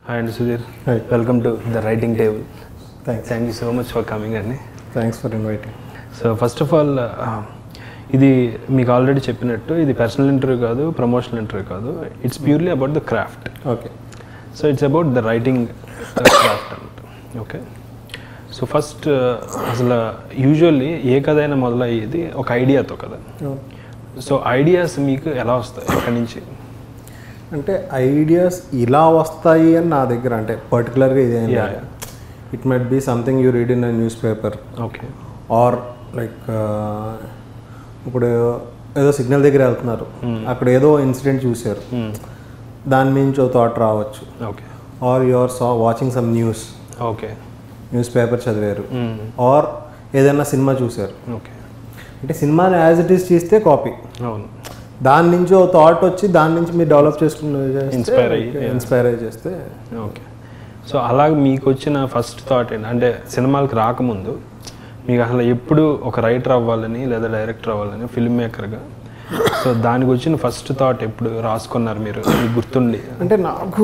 Hi అండి Sudheer Hi. Welcome to the writing table thanks thank you so much for coming అండి thanks for inviting so first of all ఇది మీకు already చెప్పినట్టు ఇది personal interview కాదు promotional interview కాదు it's purely about the craft okay so it's about the writing craft అనమాట okay so first అసలు usually ఏ కథ అయినా మొదలయ్యేది ఒక ఐడియాతో కదా సో ఐడియాస్ మీకు ఎలా వస్తాయి ఎక్కడి నుంచి అంటే ఐడియాస్ ఇలా వస్తాయి అని నా దగ్గర అంటే పర్టికులర్గా ఇదేం Yeah, it might be something you read in a newspaper okay or like ఇప్పుడు ఏదో సిగ్నల్ దగ్గర వెళ్తున్నారు అక్కడ ఏదో ఇన్సిడెంట్ చూశారు దాని నుంచి ఒక థాట్ రావచ్చు okay or you're so watching some news okay newspaper చదివారు ఆర్ ఏదైనా సినిమా చూశారు ఓకే అంటే సినిమాని యాజ్ ఇట్ ఈస్ చేస్తే కాపీ అవును దాని నుంచి ఓ థాట్ వచ్చి దాని నుంచి మీరు డెవలప్ చేసుకుని Inspire అయ్యి, yeah. ఇన్స్పైర్ అయ్యి చేస్తే ఓకే సో అలాగ మీకు వచ్చిన ఫస్ట్ థాట్ ఏంటి అంటే సినిమాలకు రాకముందు మీకు అసలు ఎప్పుడు ఒక రైటర్ అవ్వాలని లేదా డైరెక్టర్ అవ్వాలని ఫిల్మ్ మేకర్గా సో దానికి వచ్చిన ఫస్ట్ థాట్ ఎప్పుడు రాసుకున్నారు మీరు మీకు గుర్తుండి అంటే నాకు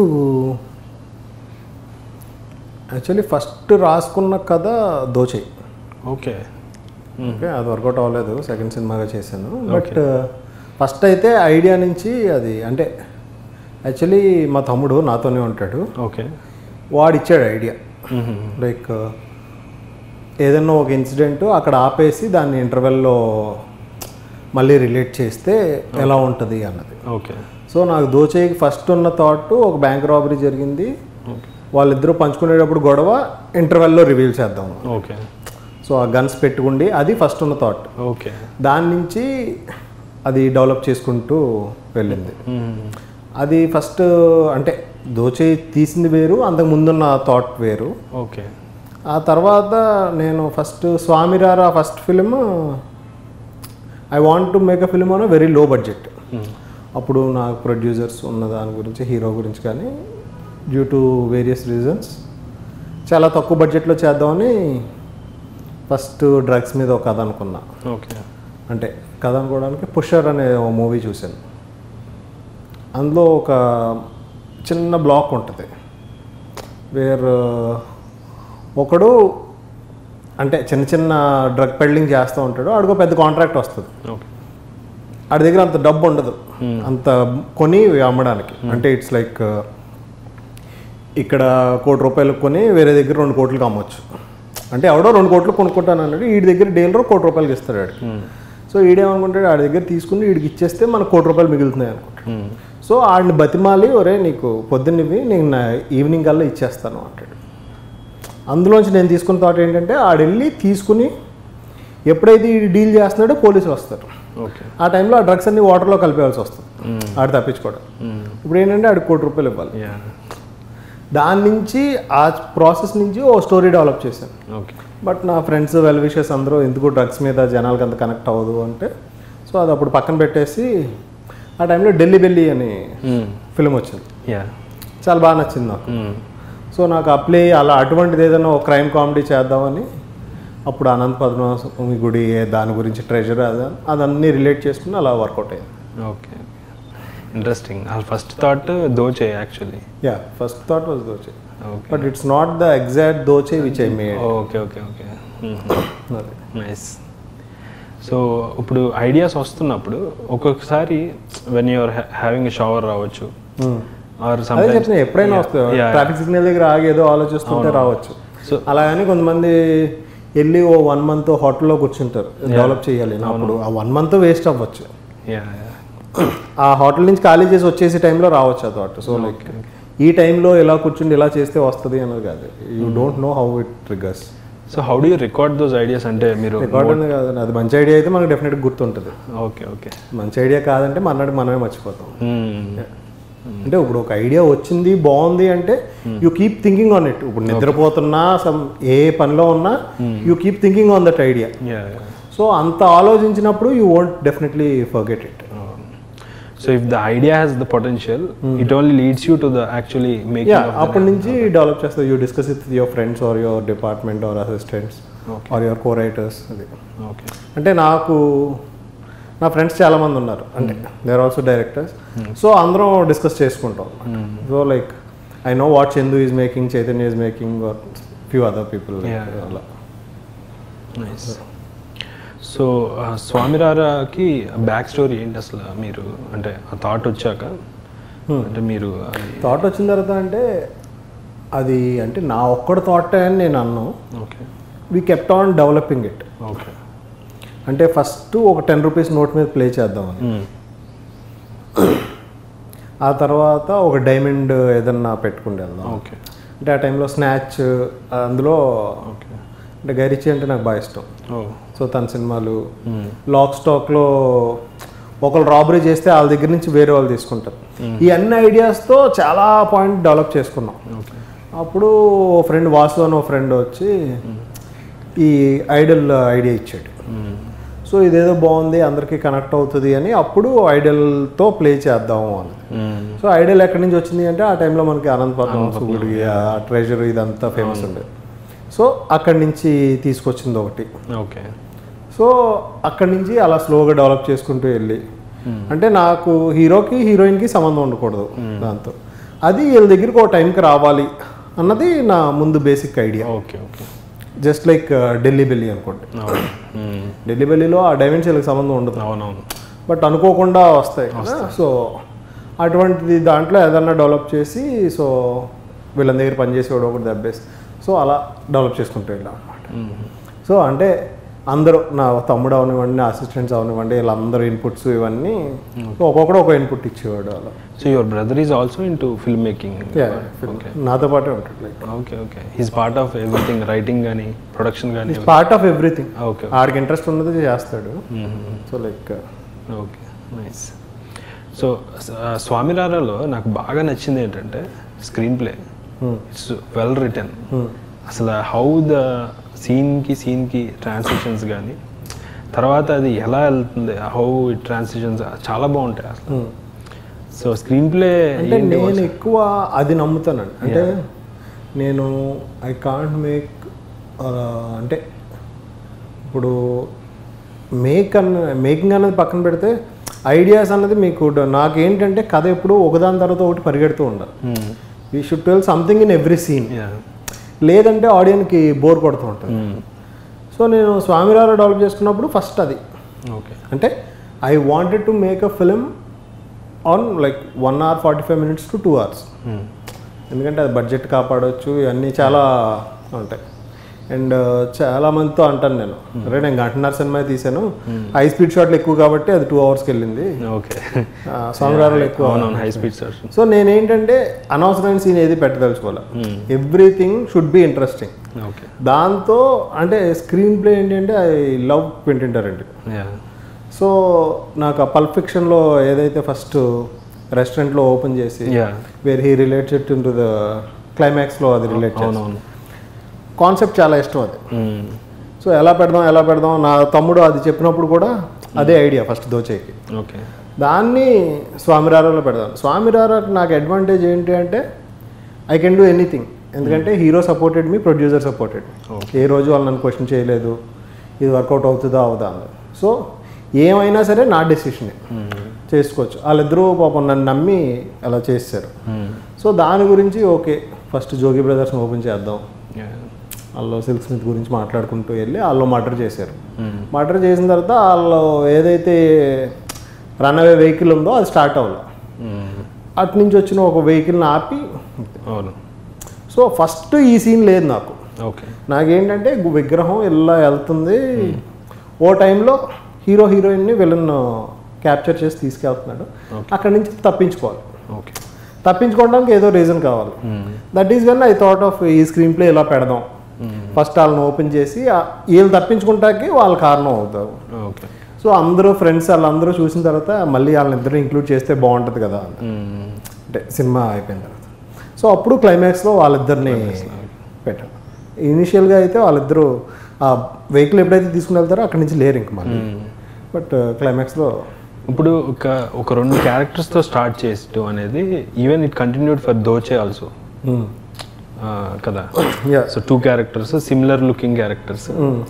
యాక్చువల్లీ ఫస్ట్ రాసుకున్న కథ దోచేయి ఓకే ఓకే అది వర్కౌట్ అవ్వలేదు సెకండ్ సినిమాగా చేశాను బట్ ఫస్ట్ అయితే ఐడియా నుంచి అది అంటే యాక్చువల్లీ మా తమ్ముడు నాతోనే ఉంటాడు ఓకే వాడు ఇచ్చాడు ఐడియా లైక్ ఏదైనా ఒక ఇన్సిడెంట్ అక్కడ ఆపేసి దాన్ని ఇంటర్వెల్లో మళ్ళీ రిలేట్ చేస్తే ఎలా ఉంటుంది అన్నది ఓకే సో నాకు దోచేయికి ఫస్ట్ ఉన్న థాట్ ఒక బ్యాంక్ రాబరీ జరిగింది ఓకే వాళ్ళిద్దరూ పంచుకునేటప్పుడు గొడవ ఇంటర్వెల్లో రివీల్ చేద్దాం ఓకే సో ఆ గన్స్ పెట్టుకుండి అది ఫస్ట్ ఉన్న థాట్ ఓకే దాని నుంచి అది డెవలప్ చేసుకుంటూ వెళ్ళింది అది ఫస్ట్ అంటే దోచే తీసింది వేరు అంతకు ముందున్న థాట్ వేరు ఓకే ఆ తర్వాత నేను first Swamy Ra Ra first film I want to make a film on very low budget అప్పుడు నాకు ప్రొడ్యూసర్స్ ఉన్న దాని గురించి హీరో గురించి కానీ డ్యూ టు వేరియస్ రీజన్స్ చాలా తక్కువ బడ్జెట్లో చేద్దామని ఫస్ట్ డ్రగ్స్ మీద ఒక కథ అనుకున్నా ఓకే అంటే కథ అనుకోవడానికి పుషర్ అనే ఓ మూవీ చూశాను అందులో ఒక చిన్న బ్లాక్ ఉంటుంది వేర్ ఒకడు అంటే చిన్న చిన్న డ్రగ్ పెడ్లింగ్ చేస్తూ ఉంటాడు ఆడికో పెద్ద కాంట్రాక్ట్ వస్తుంది ఓకే ఆడి దగ్గర అంత డబ్బు ఉండదు అంత కొని అమ్మడానికి అంటే ఇట్స్ లైక్ ఇక్కడ కోటి రూపాయలకు కొని వేరే దగ్గర రెండు కోట్లకి అమ్మొచ్చు అంటే ఎవడో రెండు కోట్లు కొనుక్కుంటాను అన్నాడు వీడి దగ్గర డీలర్ కోటి రూపాయలకి ఇస్తాడు ఆడికి సో ఈడేమనుకుంటాడు ఆడి దగ్గర తీసుకుని వీడికి ఇచ్చేస్తే మనకు కోటి రూపాయలు మిగులుతున్నాయి అనుకుంటాడు సో ఆడిని బతిమాలి ఒరే నీకు పొద్దున్నవి నేను నా ఈవినింగ్ కల్లా ఇచ్చేస్తాను అంటాడు అందులోంచి నేను తీసుకున్న థాట్ ఏంటంటే ఆడెళ్ళి తీసుకుని ఎప్పుడైతే ఈ డీల్ చేస్తున్నాడో పోలీసులు వస్తారు ఓకే ఆ టైంలో ఆ డ్రగ్స్ అన్ని వాటర్లో కలిపేయాల్సి వస్తుంది ఆడు తప్పించుకోవడం ఇప్పుడు ఏంటంటే ఆడికి కోటి రూపాయలు ఇవ్వాలి యా దాని నుంచి ఆ ప్రాసెస్ నుంచి ఓ స్టోరీ డెవలప్ చేశాను ఓకే బట్ నా ఫ్రెండ్స్ వెల్ విషెస్ అందరూ ఎందుకు డ్రగ్స్ మీద జనాలకు అంత కనెక్ట్ అవ్వదు అంటే సో అది అప్పుడు పక్కన పెట్టేసి ఆ టైంలో ఢిల్లీ బెల్లి అని ఫిలిం వచ్చింది యా చాలా బాగా నచ్చింది నాకు సో నాకు అప్లై అలా అటువంటిది ఏదైనా ఒక క్రైమ్ కామెడీ చేద్దామని అప్పుడు అనంత పద్మనాభస్వామి గుడి దాని గురించి ట్రెజర్ అదే అదన్నీ రిలేట్ చేసుకుని అలా వర్కౌట్ అయ్యింది ఓకే ఇంట్రెస్టింగ్ అసలు first thought Dochay actually yeah first thought was Dochay okay but it's not the exact Dochay which I made okay okay okay nice so ఇప్పుడు ఐడియాస్ వస్తున్నప్పుడు ఒక్కొక్కసారి వెన్ యూఆర్ హ్యావింగ్ షవర్ రావచ్చు ఆర్ అదే sometimes చెప్తున్నా ఎప్పుడైనా వస్తాయి Yeah. ట్రాఫిక్ సిగ్నల్ దగ్గర ఆగి ఏదో ఆలోచిస్తుంటే రావచ్చు సో అలాగని కొంతమంది వెళ్ళి ఓ వన్ మంత్ హోటల్లో కూర్చుంటారు డెవలప్ చేయాలి అప్పుడు ఆ వన్ మంత్ వేస్ట్ అవ్వచ్చు యా ఆ హోటల్ నుంచి ఖాళీ చేసి వచ్చేసి టైంలో రావచ్చు ఆ థాట్ సో లైక్ ఈ టైంలో ఇలా కూర్చుండి ఇలా చేస్తే వస్తుంది అన్నది కాదు you don't know how it triggers so how do you record those ideas అంటే మీరు రికార్డ్ అనేది కాదు అది మంచి ఐడియా అయితే మనకు డెఫినెట్గా గుర్తుంటుంది ఓకే ఓకే మంచి ఐడియా కాదంటే మన్నాడు మనమే మర్చిపోతాం అంటే ఇప్పుడు ఒక ఐడియా వచ్చింది బాగుంది అంటే you keep thinking on it ఇప్పుడు నిద్రపోతున్నా సమ్ ఏ పనిలో ఉన్నా you keep thinking on that idea yeah so అంత ఆలోచించినప్పుడు you won't definitely forget it so if the idea has the potential it only leads you to the actually yeah making అప్పటి నుంచి develop చేస్తారు you discuss with your friends or your department or assistants or your co writers అది okay అంటే నాకు నా friends చాలా మంది ఉన్నారు అంటే దేర్ ఆల్సో డైరెక్టర్స్ సో అందరం డిస్కస్ చేసుకుంటాం so like I know what Chandu is making Chaitanya is making or few other people Yeah. అలా నైస్ సో స్వామిరారాకి బ్యాక్ స్టోరీ ఏంటి అసలు మీరు అంటే ఆ థాట్ వచ్చాక అంటే మీరు అది థాట్ వచ్చిన తర్వాత అంటే అది అంటే నా ఒక్కడి థాట్ అని నేను అన్నాను okay we kept on developing it okay అంటే ఫస్ట్ ఒక టెన్ రూపీస్ నోట్ మీద ప్లే చేద్దామని ఆ తర్వాత ఒక డైమండ్ ఏదన్నా పెట్టుకుని వెళ్దాం ఓకే అంటే ఆ టైంలో స్నాచ్ అందులో ఓకే అంటే గైరిచి అంటే నాకు బాగా ఇష్టం ఓ సో తన సినిమాలు లాక్ స్టాక్లో ఒకళ్ళు రాబరీ చేస్తే వాళ్ళ దగ్గర నుంచి వేరే వాళ్ళు తీసుకుంటారు ఈ అన్ని ఐడియాస్తో చాలా పాయింట్ డెవలప్ చేసుకున్నాం ఓకే అప్పుడు ఓ ఫ్రెండ్ వాసు అని ఓ ఫ్రెండ్ వచ్చి ఈ ఐడల్ ఐడియా ఇచ్చాడు సో ఇదేదో బాగుంది అందరికీ కనెక్ట్ అవుతుంది అని అప్పుడు ఐడల్తో ప్లే చేద్దాము అని సో ఐడల్ ఎక్కడి నుంచి వచ్చింది అంటే ఆ టైంలో మనకి అనంత పద్మం సుగుడి ఆ ట్రెజర్ ఇదంతా ఫేమస్ ఉండేది సో అక్కడి నుంచి తీసుకొచ్చింది ఒకటి ఓకే సో అక్కడి నుంచి అలా స్లోగా డెవలప్ చేసుకుంటూ వెళ్ళి అంటే నాకు హీరోకి హీరోయిన్కి సంబంధం ఉండకూడదు దాంతో అది వీళ్ళ దగ్గరికి ఒక టైంకి రావాలి అన్నది నా ముందు basic idea okay okay just like Delhi Belly అనుకోండి అవును మ్మ్. ఢిల్లీ బెల్లీలో ఆ డైమెన్షన్కి సంబంధం ఉండదు అవునవును బట్ అనుకోకుండా వస్తాయి కదా సో అటువంటిది దాంట్లో ఏదన్నా డెవలప్ చేసి సో వీళ్ళ దగ్గర పనిచేసేవాడు ఒకటి దెబ్బేసి సో అలా డెవలప్ చేసుకుంటూ వెళ్ళాం అనమాట మ్మ్. సో అంటే అందరూ నా తమ్ముడు అవనివ్వండి నా అసిస్టెంట్స్ అవనివ్వండి వీళ్ళందరూ ఇన్పుట్స్ ఇవన్నీ సో ఒక్కొక్కడు ఒక ఇన్పుట్ ఇచ్చేవాడు అలా so your brother is also into film making Yeah, నాతో పాటే ఉంటుంది like okay okay he's part of everything writing కానీ ప్రొడక్షన్ కానీ పార్ట్ ఆఫ్ ఎవ్రీథింగ్ ఓకే ఆడికి ఇంట్రెస్ట్ ఉన్నది చేస్తాడు so like okay nice so స్వామిరారాలో నాకు బాగా నచ్చింది ఏంటంటే screenplay it's well written అసలు హౌ ద సీన్కి సీన్కి ట్రాన్సిషన్స్ కానీ తర్వాత అది ఎలా వెళ్తుంది హౌ ఇట్ ట్రాన్సిషన్స్ చాలా బాగుంటాయి అసలు సో స్క్రీన్ ప్లే అంటే నేను ఎక్కువ అది నమ్ముతానండి అంటే నేను ఐ కాంట్ మేక్ అంటే ఇప్పుడు మేక్ అన్న మేకింగ్ అన్నది పక్కన పెడితే ఐడియాస్ అన్నది మీకు డ- నాకేంటంటే కథ ఎప్పుడు ఒకదాని తర్వాత ఒకటి పరిగెడుతూ ఉండాలి we should tell something in every scene లేదంటే ఆడియన్కి బోర్ కొడుతూ ఉంటుంది సో నేను స్వామిరారా డెవలప్ చేసుకున్నప్పుడు ఫస్ట్ అది ఓకే అంటే I wanted to make a film on like one hour forty five minutes to two hours ఎందుకంటే అది బడ్జెట్ కాపాడవచ్చు ఇవన్నీ చాలా ఉంటాయి అండ్ చాలా మందితో అంటాను నేను అరే నేను గంటన్నర సినిమా తీసాను హై స్పీడ్ షాట్లు ఎక్కువ కాబట్టి అది టూ అవర్స్కి వెళ్ళింది ఓకే ఆ, స్వామిరారాలు ఎక్కువ అవునవును హై స్పీడ్ సర్చ్ సో నేనేంటంటే అనవసరమైన సీన్ ఏది పెట్టదలుచుకోవాలి everything should be interesting okay దాంతో అంటే స్క్రీన్ ప్లే ఏంటంటే I love Quentin Tarantino yeah so నాకు ఆ పల్ప్ ఫిక్షన్లో ఏదైతే ఫస్ట్ రెస్టారెంట్లో ఓపెన్ చేసి yeah where he related to the క్లైమాక్స్లో అది రిలేట్ చేసి అవునవును కాన్సెప్ట్ చాలా ఇష్టం అది సో ఎలా పెడదాం ఎలా పెడదాం నా తమ్ముడు అది చెప్పినప్పుడు కూడా అదే ఐడియా ఫస్ట్ దోచేకి ఓకే దాన్ని స్వామిరారాలో పెడదాం స్వామిరారాకి నాకు అడ్వాంటేజ్ ఏంటి అంటే ఐ కెన్ డూ ఎనీథింగ్ ఎందుకంటే hero supported me producer supported ఏ రోజు వాళ్ళు నన్ను క్వశ్చన్ చేయలేదు ఇది వర్కౌట్ అవుతుందా అవుదా అన్నది సో ఏమైనా సరే నా డెసిషనే చేసుకోవచ్చు వాళ్ళిద్దరూ పాపం నన్ను నమ్మి అలా చేశారు సో దాని గురించి ఓకే ఫస్ట్ జోగి బ్రదర్స్ని ఓపెన్ చేద్దాం వాళ్ళు సిల్క్ స్మిత్ గురించి మాట్లాడుకుంటూ వెళ్ళి వాళ్ళు మర్డర్ చేశారు మర్డర్ చేసిన తర్వాత వాళ్ళు ఏదైతే రన్ అవే వెహికల్ ఉందో అది స్టార్ట్ అవ్వాలి అటు నుంచి వచ్చిన ఒక వెహికల్ని ఆపి అవును సో ఫస్ట్ ఈ సీన్ లేదు నాకు ఓకే నాకేంటంటే గు- విగ్రహం ఇలా వెళ్తుంది ఓ టైంలో హీరో హీరోయిన్ని విలన్ క్యాప్చర్ చేసి తీసుకెళ్తున్నాడు అక్కడి నుంచి తప్పించుకోవాలి ఓకే తప్పించుకోవడానికి ఏదో రీజన్ కావాలి that is one I thought of ఈ స్క్రీన్ ప్లే ఇలా పెడదాం ఫస్ట్ వాళ్ళని ఓపెన్ చేసి ఆ- వీళ్ళు తప్పించుకుంటాకి వాళ్ళ కారణం అవుతారు ఓకే సో అందరూ ఫ్రెండ్స్ వాళ్ళందరూ చూసిన తర్వాత మళ్ళీ వాళ్ళిద్దరూ ఇంక్లూడ్ చేస్తే బాగుంటుంది కదా అని. అంటే సినిమా అయిపోయిన తర్వాత సో అప్పుడు క్లైమాక్స్లో వాళ్ళిద్దరిని పెట్టాను ఇనిషియల్గా అయితే వాళ్ళిద్దరూ ఆ వెహికల్ ఎప్పుడైతే తీసుకుని వెళ్తారో అక్కడి నుంచి లేరు ఇంక మళ్ళీ బట్ క్లైమాక్స్లో ఇప్పుడు ఒక ఒక రెండు క్యారెక్టర్స్తో స్టార్ట్ చేయడం అనేది even it continued for Dochay also కదా yeah so two characters similar looking characters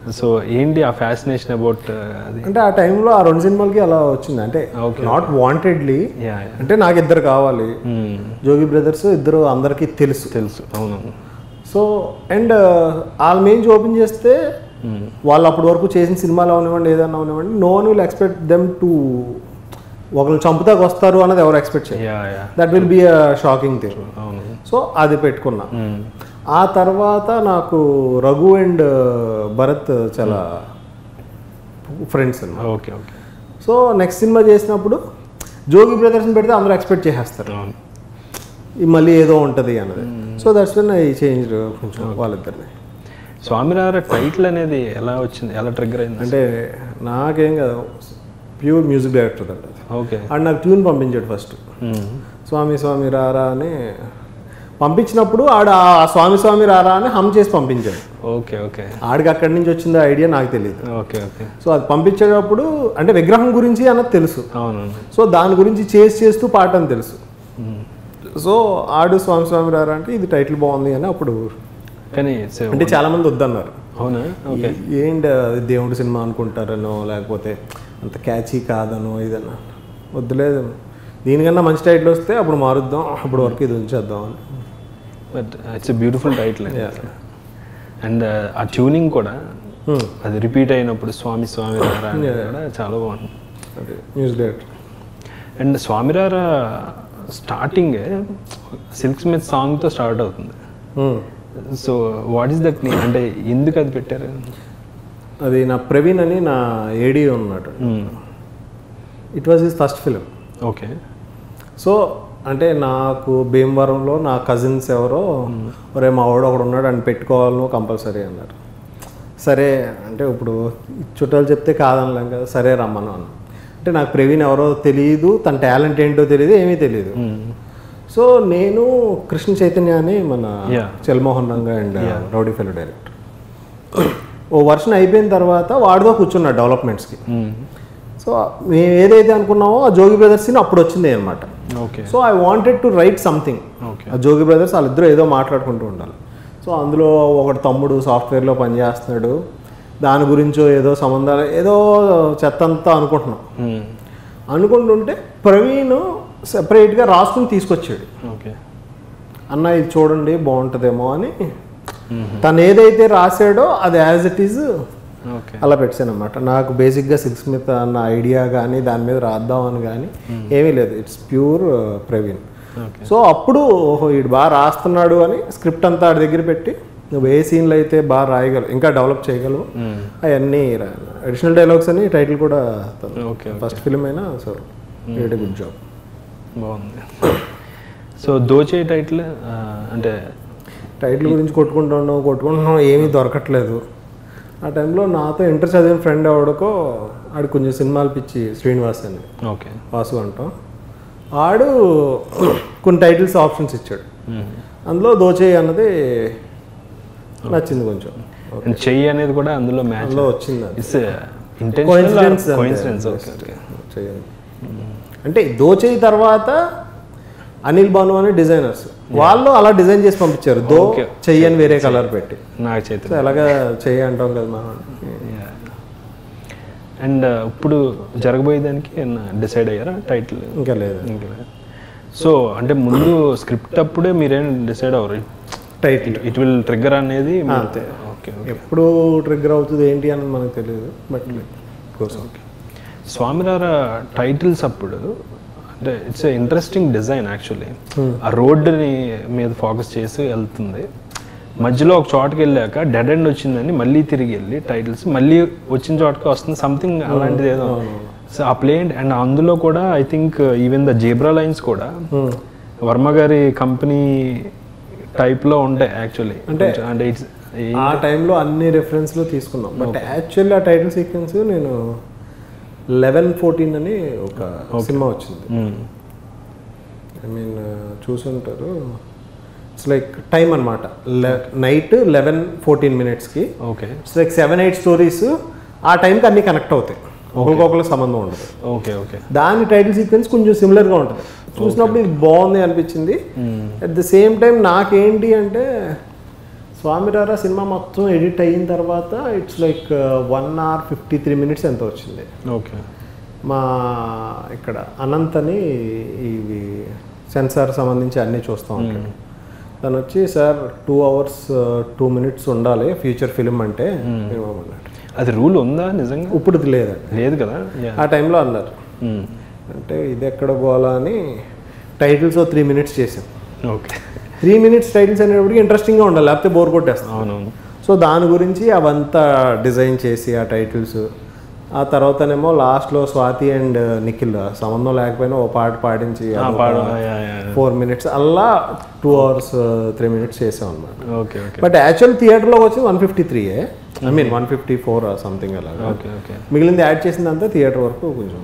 so ఏంటి ఆ ఫ్యాసినేషన్ అబౌట్ అది అంటే ఆ టైంలో ఆ రెండు సినిమాలకి అలా వచ్చింది అంటే Okay. నాట్ వాంటెడ్లీ యా అంటే నాకు ఇద్దరు కావాలి జోగి బ్రదర్స్ ఇద్దరు అందరికీ తెలుసు తెలుసు అవును సో అండ్ వాళ్ళ మెయిన్స్ ఓపెన్ చేస్తే వాళ్ళు అప్పటి వరకు చేసిన సినిమాలు అవనివ్వండి ఏదైనా అవనివ్వండి no one will expect them to ఒకరిని చంపుతాకు వస్తారు అన్నది ఎవరు ఎక్స్పెక్ట్ చేయరు yeah yeah that will be a shocking thing అవును సో అది పెట్టుకున్నా Mm. ఆ తర్వాత నాకు రఘు అండ్ భరత్ చాలా ఫ్రెండ్స్ అన్నమాట okay okay so next cinema చేసినప్పుడు జోగి బ్రదర్స్ని పెడితే అందరూ ఎక్స్పెక్ట్ చేసేస్తారు అవును ఈ మళ్ళీ ఏదో ఉంటుంది అన్నది so that's when I change కొంచెం వాళ్ళిద్దరిని స్వామినార టైటిల్ అనేది ఎలా వచ్చింది ఎలా ట్రిగ్గర్ అయింది అంటే నాకేం కాదు ప్యూర్ మ్యూజిక్ డైరెక్టర్ అండి అది ఓకే అండ్ నాకు ట్యూన్ పంపించాడు ఫస్ట్ స్వామి స్వామి రారా అని పంపించినప్పుడు ఆడ ఆ స్వామి స్వామి రారా అని హమ్ చేసి పంపించాడు ఓకే ఓకే ఆడికి అక్కడి నుంచి వచ్చిందో ఐడియా నాకు తెలియదు ఓకే ఓకే సో అది పంపించేటప్పుడు అంటే విగ్రహం గురించి అన్నది తెలుసు అవును సో దాని గురించి చేసి చేస్తూ పాట అని తెలుసు సో ఆడు స్వామి స్వామి రారా అంటే ఇది టైటిల్ బాగుంది అని అప్పుడు కానీ it's a- అంటే చాలా మంది వద్దన్నారు అవునా ఓకే ఏంటి అది దేవుడి సినిమా అనుకుంటారనో లేకపోతే అంత క్యాచీ కాదనో ఇదన్నా వద్దులేదు దీనికన్నా మంచి టైటిల్ వస్తే అప్పుడు మారుద్దాం అప్పుడు వరకు ఇది ఉంచేద్దాం అని but it's beautiful title Yeah. And uh tuning కూడా Hmm. అది రిపీట్ అయినప్పుడు స్వామి స్వామి రారా అనేది కూడా చాలా బాగుంది అదే news director and Swamy Ra Ra starting Silk Smitha సాంగ్తో స్టార్ట్ అవుతుంది సో వాట్ ఈస్ దట్ అంటే ఎందుకు అది పెట్టారు అది నా ప్రవీణ్ అని నా ఏడీ ఉన్నాడు it was his first film okay so అంటే నాకు భీమవరంలో నా కజిన్స్ ఎవరో ఒరే మా వాడు ఒకడు ఉన్నాడు అని పెట్టుకోవాలను కంపల్సరీ అన్నారు సరే అంటే ఇప్పుడు చుట్టాలు చెప్తే కాదనలేం కదా సరే రమ్మను అన్న అంటే నాకు ప్రవీణ్ ఎవరో తెలియదు తన టాలెంట్ ఏంటో తెలియదు ఏమీ తెలియదు సో నేను కృష్ణ చైతన్య అని మన Yeah. Chal Mohan Ranga and Rowdy Fellow director ఓ వర్షన్ అయిపోయిన తర్వాత వాడితో కూర్చున్నాడు డెవలప్మెంట్స్కి సో మేము ఏదైతే అనుకున్నామో ఆ జోగి బ్రదర్స్ని అప్పుడు వచ్చింది అనమాట okay so I wanted to write something okay ఆ జోగి బ్రదర్స్ వాళ్ళిద్దరూ ఏదో మాట్లాడుకుంటూ ఉండాలి సో అందులో ఒకటి తమ్ముడు సాఫ్ట్వేర్లో పనిచేస్తున్నాడు దాని గురించో ఏదో సంబంధాలు ఏదో చెత్త అంతా అనుకుంటున్నాం అనుకుంటుంటే ప్రవీణ్ సెపరేట్గా రాసుకుని తీసుకొచ్చాడు ఓకే అన్న ఇది చూడండి బాగుంటుందేమో అని తను ఏదైతే రాశాడో అది యాజ్ ఇట్ ఈజ్ ఓకే అలా పెట్టాను అనమాట నాకు బేసిక్గా సిక్స్ స్మిత్ అన్న ఐడియా కానీ దాని మీద రాద్దామని కానీ ఏమీ లేదు it's pure Praveen okay so అప్పుడు ఓహో వీడు బాగా రాస్తున్నాడు అని స్క్రిప్ట్ అంతా ఆడి దగ్గర పెట్టి నువ్వు ఏ సీన్లు అయితే బాగా రాయగలవు ఇంకా డెవలప్ చేయగలవు అవన్నీ అడిషనల్ డైలాగ్స్ అని టైటిల్ కూడా ఓకే ఫస్ట్ ఫిల్మ్ అయినా సో వెరీ గుడ్ జాబ్ బాగుంది సో దోచే టైటిల్ అంటే టైటిల్ గురించి కొట్టుకుంటున్నాం కొట్టుకుంటున్నాం ఏమీ దొరకట్లేదు ఆ టైంలో నాతో ఇంటర్ చదివిన ఫ్రెండ్ ఎవడికో ఆడు కొంచెం సినిమాలు పిచ్చి శ్రీనివాస్ అని ఓకే వాసు అంటాం ఆడు కొన్ని టైటిల్స్ ఆప్షన్స్ ఇచ్చాడు అందులో దోచేయి అన్నది నచ్చింది కొంచెం అండ్ చెయ్యి అనేది కూడా అందులో మ్యాచ్ అందులో వచ్చింది అది ఇట్స్ Coincidence అంతే. కోయిన్సిడెన్స్ ఓకే ఓకే చేయండి అంటే దోచేయి తర్వాత అనిల్ బాను అని డిజైనర్స్ వాళ్ళు అలా డిజైన్ చేసి పంపించారు దో Okay. చెయ్యి అని వేరే కలర్ పెట్టి నాకు సో చైతన్య ఎలాగా చెయ్యి అంటాం కదా మనం అండ్ ఇప్పుడు జరగబోయేదానికి డిసైడ్ అయ్యారా టైటిల్ ఇంకా లేదు సో అంటే ముందు స్క్రిప్ట్ అప్పుడే మీరేం డిసైడ్ అవ్వరు టైటిల్ ఇట్ విల్ ట్రిగ్గర్ అనేది మీ- అంతే. ఓకే ఎప్పుడు ట్రిగ్గర్ అవుతుంది ఏంటి అని మనకు తెలియదు బట్ కోసం స్వామిరార టైటిల్స్ అప్పుడు అంటే ఇట్స్ ఇంట్రెస్టింగ్ డిజైన్ యాక్చువల్లీ ఆ రోడ్డుని మీద ఫోకస్ చేసి వెళ్తుంది మధ్యలో ఒక చోటకి వెళ్ళాక డెడ్ ఎండ్ వచ్చిందని మళ్ళీ తిరిగి వెళ్ళి టైటిల్స్ మళ్ళీ వచ్చిన చోటకి వస్తుంది సంథింగ్ అలాంటిది ఏదో సో ఆ ప్లే అండ్ అందులో కూడా I think even the zebra lines కూడా వర్మ గారి కంపెనీ టైప్లో ఉంటాయి యాక్చువల్లీ అంటే అంటే ఇట్స్ ఆ టైంలో అన్ని రెఫరెన్స్లు తీసుకున్నాం బట్ యాక్చువల్లీ ఆ టైటిల్ సీక్వెన్స్ నేను లెవెన్ ఫోర్టీన్ అని ఒక సినిమా వచ్చింది ఐ మీన్ చూసుంటారు ఇట్స్ లైక్ టైం అనమాట నైట్ లెవెన్ ఫోర్టీన్ మినిట్స్కి okay it's like seven eight stories ఆ టైంకి అన్ని కనెక్ట్ అవుతాయి ఒకరికొకరికి సంబంధం ఉండదు ఓకే ఓకే దాని టైటిల్ సీక్వెన్స్ కొంచెం సిమిలర్గా ఉంటుంది చూసినప్పుడు ఇది బాగుంది అనిపించింది అట్ ద సేమ్ టైం నాకేంటి అంటే స్వామిరారా సినిమా మొత్తం ఎడిట్ అయిన తర్వాత it's like one hour fifty three minutes ఎంత వచ్చింది ఓకే మా ఇక్కడ అనంత్ అని ఇవి సెన్సార్ సంబంధించి అన్నీ చూస్తూ ఉంటాడు తను వచ్చి sir two hours two minutes ఉండాలి ఫ్యూచర్ ఫిలిం అంటే ఇవ్వమన్నాడు అది రూల్ ఉందా నిజంగా ఇప్పుడు లేదండి లేదు కదా యా ఆ టైంలో అన్నారు అంటే ఇది ఎక్కడ గోలా అని టైటిల్స్ త్రీ మినిట్స్ చేసాం ఓకే త్రీ మినిట్స్ టైటిల్స్ అనేటప్పటికి ఇంట్రెస్టింగ్గా ఉండాలి లేకపోతే బోర్ కొట్టేస్తాం అవునవును సో దాని గురించి అవంతా డిజైన్ చేసి ఆ టైటిల్స్ ఆ తర్వాతనేమో లాస్ట్లో స్వాతి అండ్ నిఖిల్ సంబంధం లేకపోయినా ఓ పాట పాడించి ఆ, పాడు యా, యా. ఫోర్ మినిట్స్ అలా టూ అవర్స్ త్రీ మినిట్స్ చేసాం అనమాట ఓకే ఓకే బట్ యాక్చువల్ థియేటర్లోకి వచ్చింది వన్ ఫిఫ్టీ త్రీయే I mean one fifty four something అలాగా ఓకే ఓకే మిగిలింది యాడ్ చేసిందంతా థియేటర్ వరకు కొంచెం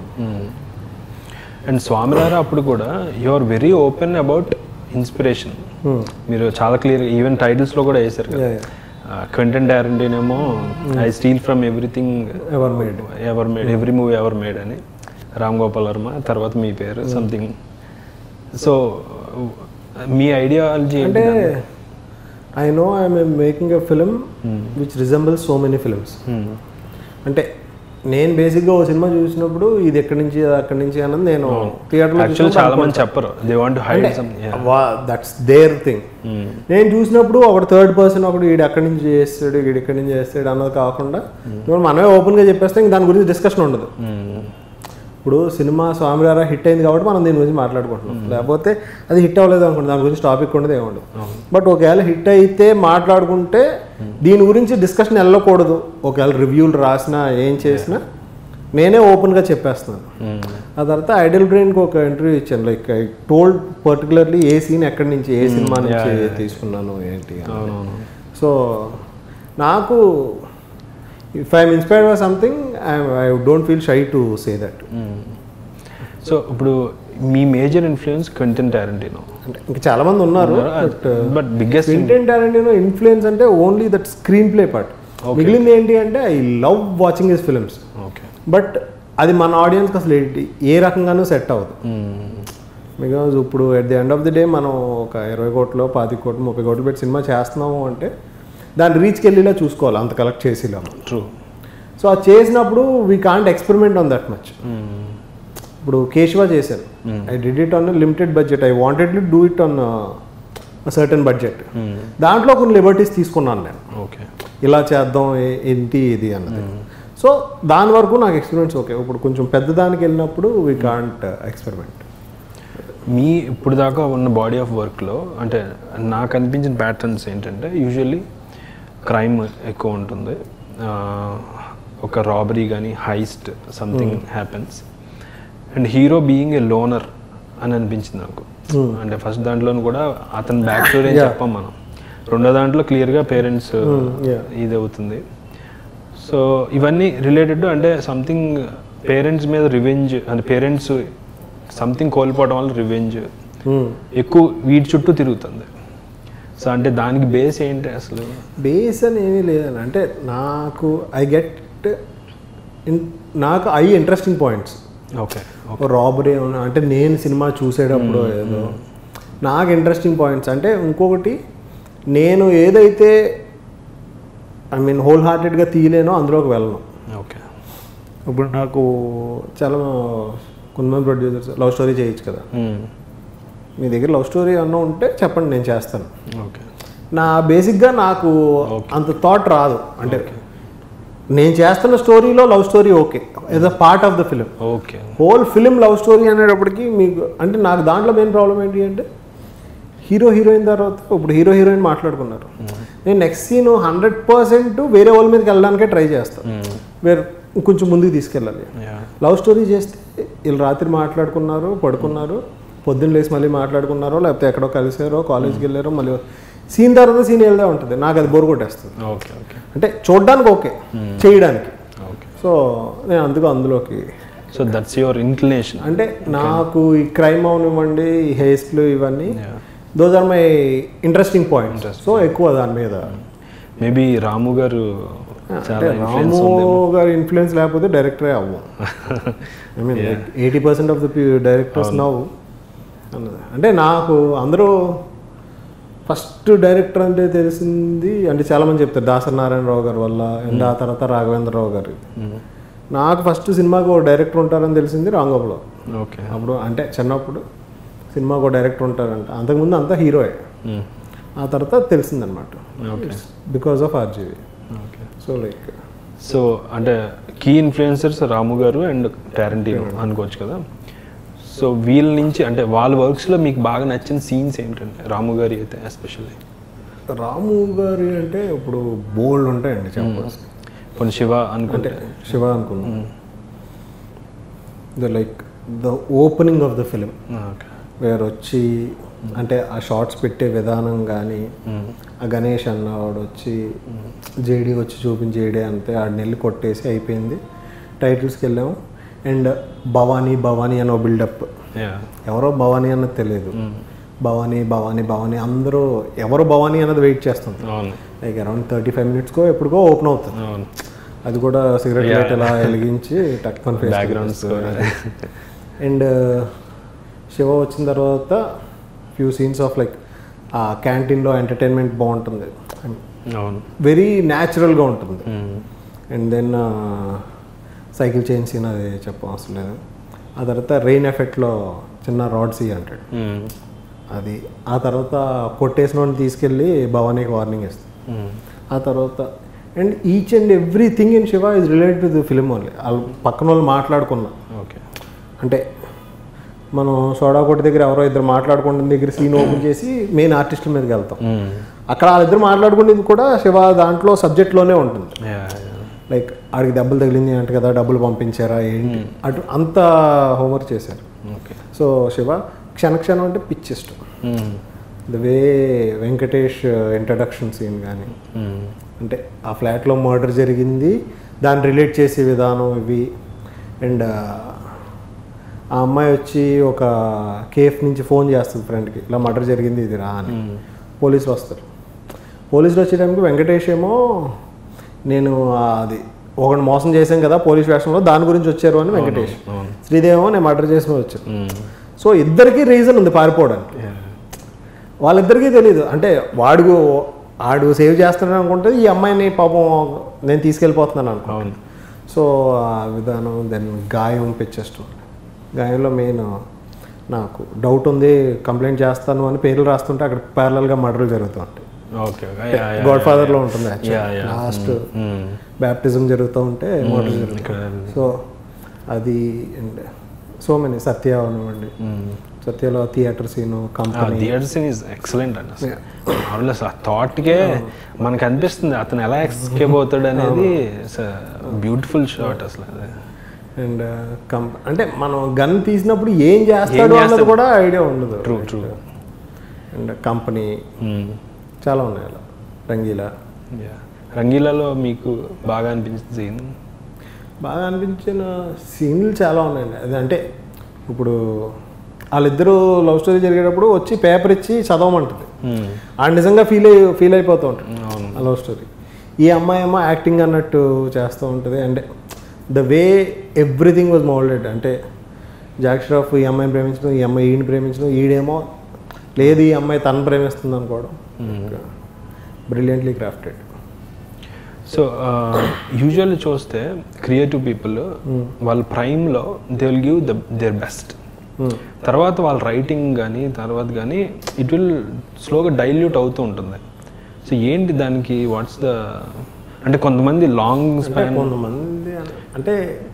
అండ్ స్వామివారు అప్పుడు కూడా you are very open about inspiration మీరు చాలా క్లియర్ ఈవెన్ టైటిల్స్లో కూడా వేశారు కదా Yeah, కంటెంట్ ఏమో I steal from everything ever made ever made every movie ever made అని రామ్ గోపాల్ వర్మ తర్వాత మీ పేరు సంథింగ్ సో మీ ఐడియాలజీ అంటే I know I'm making a film which resembles so many films అంటే నేను బేసిక్గా ఓ సినిమా చూసినప్పుడు ఇది ఎక్కడి నుంచి అది అక్కడి నుంచి అన్నది నేను థియేటర్లో యాక్చువల్ చాలా మంది చెప్పరు they want hide some that's there thing నేను చూసినప్పుడు ఒకటి థర్డ్ పర్సన్ ఒకడు వీడు ఎక్కడి నుంచి చేస్తాడు వీడు ఎక్కడి నుంచి చేస్తాడు అన్నది కాకుండా ఇప్పుడు మనమే ఓపెన్గా చెప్పేస్తే ఇంక దాని గురించి డిస్కషన్ ఉండదు ఇప్పుడు సినిమా స్వామివార హిట్ అయింది కాబట్టి మనం దీని గురించి మాట్లాడుకుంటున్నాం లేకపోతే అది హిట్ అవ్వలేదు అనుకోండి దాని గురించి టాపిక్ ఉండదు ఏముండదు బట్ ఒకవేళ హిట్ అయితే మాట్లాడుకుంటే దీని గురించి డిస్కషన్ వెళ్ళకూడదు ఒకవేళ రివ్యూలు రాసినా ఏం చేసినా నేనే ఓపెన్గా చెప్పేస్తున్నాను ఆ తర్వాత ఐడల్ బ్రెయిన్కి ఒక ఇంటర్వ్యూ ఇచ్చాను లైక్ ఐ టోల్డ్ పర్టికులర్లీ ఏ సీన్ ఎక్కడి నుంచి ఏ సినిమా నుంచి తీసుకున్నాను ఏంటి అని. అవునవును సో నాకు if I'm inspired by something I don't feel shy to say that so ఇప్పుడు మీ మేజర్ ఇన్ఫ్లుయెన్స్ క్వింటన్ టారెంటినో అంటే ఇంకా చాలా మంది ఉన్నారు but but biggest Quentin Tarantino influence అంటే only that screenplay part మిగిలింది ఏంటి అంటే I love watching his films okay but అది మన ఆడియన్స్కి అసలు ఏంటి ఏ రకంగానూ సెట్ అవ్వదు బికాజ్ ఇప్పుడు at the end of the day మనం ఒక ఇరవై కోట్లు పాతి కోట్లు ముప్పై కోట్లు పెట్టి సినిమా చేస్తున్నాము అంటే దాని రీచ్కి వెళ్ళేలా చూసుకోవాలి అంత కలెక్ట్ చేసేలా మనం. ట్రూ సో అది చేసినప్పుడు we can't experiment on that much ఇప్పుడు కేశవ చేశాను I did it on limited budget I wanted to do it on certain budget దాంట్లో కొన్ని లిబర్టీస్ తీసుకున్నాను నేను ఓకే ఇలా చేద్దాం ఏ- ఏంటి ఇది అన్నది సో దాని వరకు నాకు ఎక్స్పీరియన్స్ ఓకే ఇప్పుడు కొంచెం పెద్ద దానికి వెళ్ళినప్పుడు వీ కాంట్ ఎక్స్పెరిమెంట్ మీ ఇప్పుడు దాకా ఉన్న బాడీ ఆఫ్ వర్క్లో అంటే నాకు అనిపించిన ప్యాటర్న్స్ ఏంటంటే యూజువల్లీ క్రైమ్ ఎక్కువ ఉంటుంది ఆ, ఒక రాబరీ కానీ heist something happens and hero being a loner అని అనిపించింది నాకు అంటే ఫస్ట్ దాంట్లోనూ కూడా అతని బ్యాక్ స్టోరీ అని చెప్పాం మనం రెండో దాంట్లో క్లియర్గా పేరెంట్స్ yeah. ఇది అవుతుంది సో ఇవన్నీ రిలేటెడ్ అంటే సంథింగ్ పేరెంట్స్ మీద రివెంజ్ అంటే పేరెంట్స్ సంథింగ్ కోల్పోవడం వల్ల రివెంజ్ ఎక్కువ వీటి చుట్టూ తిరుగుతుంది సో అంటే దానికి బేస్ ఏంటి అసలు బేస్ అని ఏమీ లేదని అంటే నాకు ఐ గెట్ నాకు I interesting points okay robbery అంటే నేను సినిమా చూసేటప్పుడు ఏదో నాకు ఇంట్రెస్టింగ్ పాయింట్స్ అంటే ఇంకొకటి నేను ఏదైతే ఐ మీన్ హోల్ హార్టెడ్గా తీయలేనో అందులోకి వెళ్ళను ఓకే ఇప్పుడు నాకు చాలా కొంతమంది ప్రొడ్యూసర్స్ లవ్ స్టోరీ చేయొచ్చు కదా మీ దగ్గర లవ్ స్టోరీ అన్న ఉంటే చెప్పండి నేను చేస్తాను ఓకే నా బేసిక్గా నాకు అంత థాట్ రాదు అంటే నేను చేస్తున్న స్టోరీలో love story okay as a part of the film okay whole film love story అనేటప్పటికి మీకు అంటే నాకు దాంట్లో మెయిన్ ప్రాబ్లం ఏంటి అంటే హీరో హీరోయిన్ తర్వాత ఇప్పుడు హీరో హీరోయిన్ మాట్లాడుకున్నారు నేను నెక్స్ట్ సీన్ హండ్రెడ్ పర్సెంట్ వేరే వాళ్ళ మీదకి వెళ్ళడానికే ట్రై చేస్తాను వేరే కొంచెం ముందుకు తీసుకెళ్ళాలి లవ్ స్టోరీ చేస్తే వీళ్ళు రాత్రి మాట్లాడుకున్నారు పడుకున్నారు పొద్దున్న లేచి మళ్ళీ మాట్లాడుకున్నారో లేకపోతే ఎక్కడో కలిసారో కాలేజ్కి వెళ్ళారో మళ్ళీ సీన్ తర్వాత సీన్ వెళ్తే ఉంటుంది నాకు అది బోర్ కొట్టేస్తుంది ఓకే ఓకే అంటే చూడడానికి ఓకే చేయడానికి ఓకే సో నేను అందుకు అందులోకి సో దట్స్ యువర్ ఇన్క్లినేషన్ అంటే నాకు ఈ క్రైమ్ అవనివ్వండి ఈ హేస్ట్లు ఇవన్నీ those are my interesting points so ఎక్కువ దాని మీద మేబీ రాము గారు చాలా అంటే ఇన్ఫ్లుయెన్స్ రాము గారి ఇన్ఫ్లుయెన్స్ లేకపోతే డైరెక్టరే అవ్వం I mean eighty percent of the directors నవ్వు అన్నది అంటే నాకు అందరూ ఫస్ట్ డైరెక్టర్ అంటే తెలిసింది అంటే చాలా మంది చెప్తారు దాసరి నారాయణరావు గారి వల్ల అండ్ ఆ తర్వాత రాఘవేంద్రరావు గారు నాకు ఫస్ట్ సినిమాకి ఒక డైరెక్టర్ ఉంటారని తెలిసింది రాంగోపులో ఓకే అప్పుడు అంటే చిన్నప్పుడు సినిమాకి ఒక డైరెక్టర్ ఉంటారంట అంతకుముందు అంతా హీరోయే ఆ తర్వాత తెలిసిందనమాట okay because of RGV okay so like so అంటే కీ ఇన్ఫ్లుయెన్సర్స్ రాము గారు అండ్ టారెంటీనో అనుకోవచ్చు కదా సో వీళ్ళ నుంచి అంటే వాళ్ళ వర్క్స్లో మీకు బాగా నచ్చిన సీన్స్ ఏంటంటే రాము గారి అయితే ఎస్పెషల్లీ రాము గారి అంటే ఇప్పుడు బోల్డ్ ఉంటాయండి చెప్పాల్సి కొన్ని శివ అనుకుంటే శివ అనుకున్నాం the like the opening of the film okay వేరు వచ్చి అంటే ఆ షార్ట్స్ పెట్టే విధానం కానీ ఆ గణేష్ అన్న వాడు వచ్చి జేడీ వచ్చి చూపించి జేడీ అంతే ఆడ నెల్లి కొట్టేసి అయిపోయింది టైటిల్స్కి వెళ్ళాము అండ్ భవానీ భవానీ అని ఒక బిల్డప్ యా ఎవరో భవానీ అన్నది తెలియదు భవానీ భవానీ భవానీ అందరూ ఎవరు భవానీ అన్నది వెయిట్ చేస్తుంది అవును లైక్ అరౌండ్ థర్టీ ఫైవ్ మినిట్స్కో ఎప్పుడుకో ఓపెన్ అవుతుంది అవును అది కూడా సిగరెట్ లైట్ ఇలా వెలిగించి టక్ మన face Background score. And Shiva వచ్చిన తర్వాత ఫ్యూ సీన్స్ ఆఫ్ లైక్ ఆ క్యాంటీన్లో ఎంటర్టైన్మెంట్ బాగుంటుంది అవును వెరీ న్యాచురల్గా ఉంటుంది Mm. And then cycle chain scene అది చెప్పడం అవసరం లేదు ఆ తర్వాత రెయిన్ ఎఫెక్ట్లో చిన్న రాడ్ సీ అంటాడు Mm. అది ఆ తర్వాత కొట్టేసిన వాడిని తీసుకెళ్ళి భవానీకి వార్నింగ్ ఇస్తుంది Mm. ఆ తర్వాత and each and everything in Shiva is related to the film only వాళ్ళు పక్కన వాళ్ళు మాట్లాడుకున్నా ఓకే అంటే మనం సోడా కొట్టి దగ్గర ఎవరో ఇద్దరు మాట్లాడుకుంటున్న దగ్గర సీన్ ఓపెన్ చేసి మెయిన్ ఆర్టిస్టుల మీదకి వెళ్తాం Mm. అక్కడ వాళ్ళిద్దరు మాట్లాడుకునేది కూడా శివ దాంట్లో సబ్జెక్ట్లోనే ఉంటుంది Yeah, yeah. లైక్ ఆడికి దెబ్బలు తగిలింది అంట కదా డబ్బులు పంపించారా ఏంటి అటు అంత హోంవర్క్ చేశారు ఓకే సో శివ క్షణ క్షణం అంటే పిచ్ ఇష్టం Mm. The way Venkatesh introduction scene కానీ Mm. అంటే ఆ ఫ్లాట్లో మర్డర్ జరిగింది దాన్ని రిలేట్ చేసే విధానం ఇవి అండ్ ఆ అమ్మాయి వచ్చి ఒక కేఫ్ నుంచి ఫోన్ చేస్తుంది ఫ్రెండ్కి ఇలా మర్డర్ జరిగింది ఇది రా అని పోలీసులు వస్తారు పోలీసులు వచ్చే టైంకి వెంకటేష్ ఏమో నేను ఆ అది ఒకటి మోసం చేశాం కదా పోలీస్ వేషంలో దాని గురించి వచ్చారు అని వెంకటేష్ అవును శ్రీదేవేమో నేను మర్డర్ చేసిన వచ్చాను Mm. సో ఇద్దరికి రీజన్ ఉంది పారిపోవడానికి Yeah. వాళ్ళిద్దరికీ తెలియదు అంటే వాడు ఆడు సేవ్ చేస్తాడని అనుకుంటే ఈ అమ్మాయిని పాపం నేను తీసుకెళ్ళిపోతున్నాను అనుకో అవును సో ఆ విధానం దెన్ గాయం పిచ్చేస్ట్ గాయంలో మెయిన్ నాకు డౌట్ ఉంది కంప్లైంట్ చేస్తాను అని పేర్లు రాస్తుంటే అక్కడ ప్యారలల్గా మర్డర్లు జరుగుతూ ఉంటాయి ఓకే ఓకే యా యా గాడ్ ఫాదర్లో ఉంటుంది Yeah, yeah. Last Mm. Baptism జరుగుతూ ఉంటే మర్డర్ జరుగుతుంది ఇక్కడ సో అది అండ్ సో మెనీ సత్య అవనివ్వండి సత్యలో theatre scene Company theatre scene is excellent అండి అసలు మామూలుగా అసలు ఆ థాట్కే మనకు అనిపిస్తుంది అతను ఎలా ఎక్స్కేప్ అవుతాడు అనేది బ్యూటిఫుల్ షాట్ అసలు అది అండ్ కం అంటే మనం గన్ తీసినప్పుడు ఏం చేస్తాడు అన్నది చేస్తాడు? కూడా ఐడియా ఉండదు ట్రూ ట్రూ అండ్ కంపెనీ చాలా ఉన్నాయి అలా రంగీలా రంగీలాలో మీకు బాగా అనిపించిన సీన్ బాగా అనిపించిన సీన్లు చాలా ఉన్నాయండి అది అంటే ఇప్పుడు వాళ్ళిద్దరూ లవ్ స్టోరీ జరిగేటప్పుడు వచ్చి పేపర్ ఇచ్చి చదవమంటుంది ఆ నిజంగా ఫీల్ అయ్యి ఫీల్ అయిపోతూ ఉంటుంది అవును ఆ లవ్ స్టోరీ ఈ అమ్మాయి ఏమో యాక్టింగ్ అన్నట్టు చేస్తూ ఉంటుంది అంటే the way everything was moulded అంటే జాక్ ష్రాఫ్ ఈ అమ్మాయిని ప్రేమించడం ఈ అమ్మాయి ఈయన ప్రేమించడం ఈడేమో లేదు ఈ అమ్మాయి తను ప్రేమిస్తుంది అనుకోవడం బ్రిలియంట్లీ క్రాఫ్టెడ్ సో యూజువల్లీ చూస్తే క్రియేటివ్ పీపుల్ వాళ్ళ ప్రైమ్లో they will give the their best తర్వాత వాళ్ళ రైటింగ్ కానీ తర్వాత కానీ ఇట్ విల్ స్లోగా డైల్యూట్ అవుతూ ఉంటుంది సో ఏంటి దానికి వాట్స్ ద అంటే కొంతమంది లాంగ్ అంటే స్పాన్ కొంతమంది అన- అంటే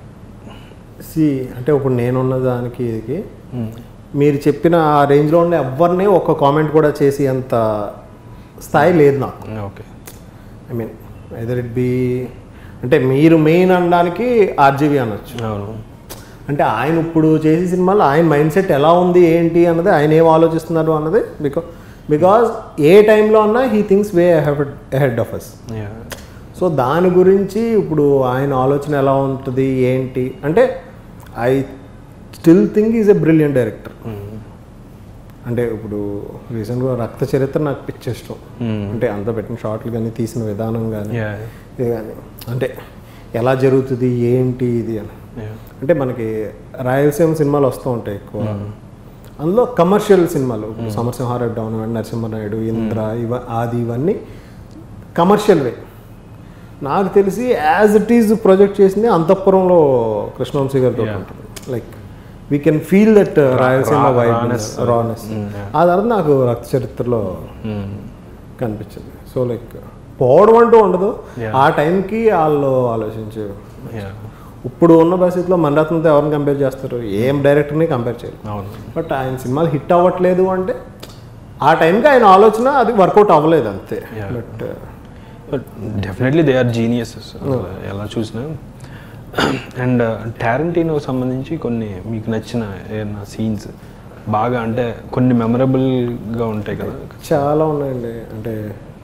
సి అంటే ఇప్పుడు నేనున్న దానికి ఇది మీరు చెప్పిన ఆ రేంజ్లో ఉన్న ఎవరిని ఒక్క కామెంట్ కూడా చేసి అంత స్థాయి లేదు నాకు okay I mean either it be అంటే మీరు మెయిన్ అనడానికి ఆర్జీవి అనొచ్చు అవును అంటే ఆయన ఇప్పుడు చేసే సినిమాలో ఆయన మైండ్ సెట్ ఎలా ఉంది ఏంటి అన్నది ఆయన ఏం ఆలోచిస్తున్నారు అన్నది బికాస్ బికాజ్ ఏ టైంలో అన్నా he thinks way head of us Yeah. So దాని గురించి ఇప్పుడు ఆయన ఆలోచన ఎలా ఉంటుంది ఏంటి అంటే I still think is a brilliant director Mm. అంటే ఇప్పుడు రీసెంట్గా రక్త చరిత్ర నాకు పిచ్చి ఇష్టం Mm. అంటే అంత పెట్టిన షార్ట్లు కానీ తీసిన విధానం కానీ Yeah. ఇది కానీ అంటే ఎలా జరుగుతుంది ఏంటి ఇది అని Yeah. అంటే మనకి రాయలసీమ సినిమాలు వస్తూ ఉంటాయి ఎక్కువ అందులో కమర్షియల్ సినిమాలు సమరసింహారెడ్డి అవనివ్వండి నరసింహనాయుడు ఇంద్ర ఇవ ఆది ఇవన్నీ కమర్షియల్ వే నాకు తెలిసి యాజ్ ఇట్ ఈజ్ ప్రొజెక్ట్ చేసింది అంతఃపురంలో కృష్ణవంశీ గారితో ఉంటుంది like we can feel that Rayalaseema vibe rawness ఆ తర్వాత నాకు రక్త చరిత్రలో కనిపించింది సో లైక్ పోవడం అంటూ ఉండదు ఆ టైంకి వాళ్ళు ఆలోచించే ఇప్పుడు ఉన్న పరిస్థితిలో మణరత్నంతో ఎవరిని కంపేర్ చేస్తారు ఏం డైరెక్టర్ని కంపేర్ చేయరు అవును బట్ ఆయన సినిమాలు హిట్ అవ్వట్లేదు అంటే ఆ టైంకి ఆయన ఆలోచన అది వర్కౌట్ అవ్వలేదు అంతే but but definitely they are geniuses ఎలా చూసినా అండ్ టారెంటీనో సంబంధించి కొన్ని మీకు నచ్చిన ఏదైనా సీన్స్ బాగా అంటే కొన్ని మెమరబుల్గా ఉంటాయి కదా చాలా ఉన్నాయండి అంటే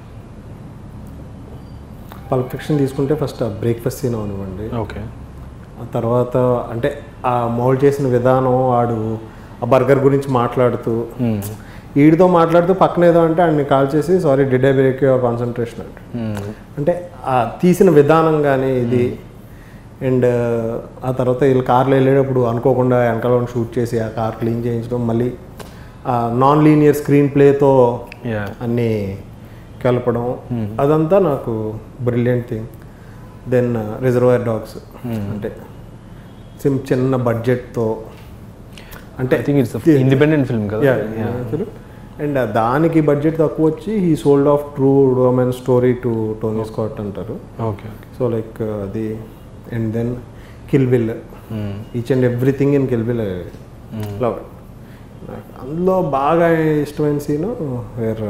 పల్ప్ ఫిక్షన్ తీసుకుంటే ఫస్ట్ ఆ బ్రేక్ఫాస్ట్ సీన్ అవనివ్వండి ఓకే ఆ తర్వాత అంటే ఆ మౌల్డ్ చేసిన విధానం వాడు ఆ బర్గర్ గురించి మాట్లాడుతూ వీడితో మాట్లాడుతూ పక్కన ఏదో అంటే ఆయన కాల్ చేసి sorry did I break your concentration అంటే అంటే ఆ తీసిన విధానం కానీ ఇది అండ్ ఆ తర్వాత వీళ్ళు కార్లో వెళ్ళేటప్పుడు అనుకోకుండా వెనకాల షూట్ చేసి ఆ కార్ క్లీన్ చేయించడం మళ్ళీ ఆ నాన్ లీనియర్ స్క్రీన్ ప్లేతో యా అన్నీ కలపడం అదంతా నాకు brilliant thing then Reservoir Dogs అంటే సిమ్ చిన్న బడ్జెట్తో అంటే I think it's independent film కదా అండ్ దానికి బడ్జెట్ తక్కువ వచ్చి ఈ sold off true domain story to Tony Scott అంటారు ఓకే సో లైక్ అది and then Kill Bill each and everything in Kill Bill love అందులో బాగా ఇష్టమైన సీను వేర్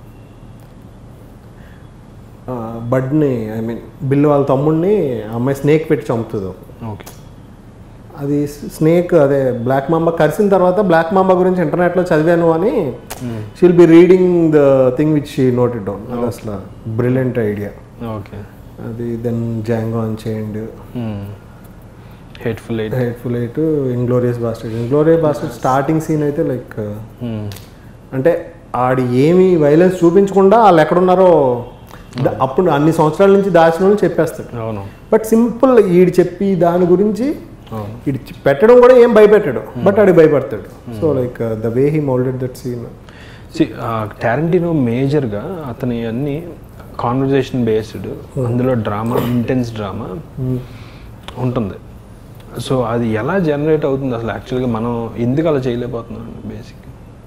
బడ్ని ఐ మీన్ బిల్ వాళ్ళ తమ్ముడిని ఆ అమ్మాయి స్నేక్ పెట్టి చంపుతుంది ఓకే అది స్నేక్ అదే బ్లాక్ మాంబా కరిసిన తర్వాత బ్లాక్ మాంబా గురించి ఇంటర్నెట్లో చదివాను అని she'll be reading the thing which she noted down అది అసలు బ్రిలియంట్ ఐడియా ఓకే అది then Django Unchained Hateful Eight Hateful Eight Inglorious Bastard Inglorious Bastard starting scene అయితే లైక్ అంటే ఆడి ఏమి వైలెన్స్ చూపించకుండా వాళ్ళు ఎక్కడున్నారో ద- అప్పుడు అన్ని సంవత్సరాల నుంచి దాచిన వాళ్ళు చెప్పేస్తాడు అవును బట్ సింపుల్ ఈడు చెప్పి దాని గురించి అవును ఈడు చి- పెట్టడం కూడా ఏం భయపెట్టాడు బట్ ఆడికి భయపడతాడు so like the way he moulded that scene Tarantino మేజర్గా అతని అన్ని కాన్వర్జేషన్ బేస్డ్ అందులో డ్రామా ఇంటెన్స్ డ్రామా ఉంటుంది సో అది ఎలా జనరేట్ అవుతుంది అసలు యాక్చువల్గా మనం ఎందుకు అలా చేయలేకపోతున్నాం బేసిక్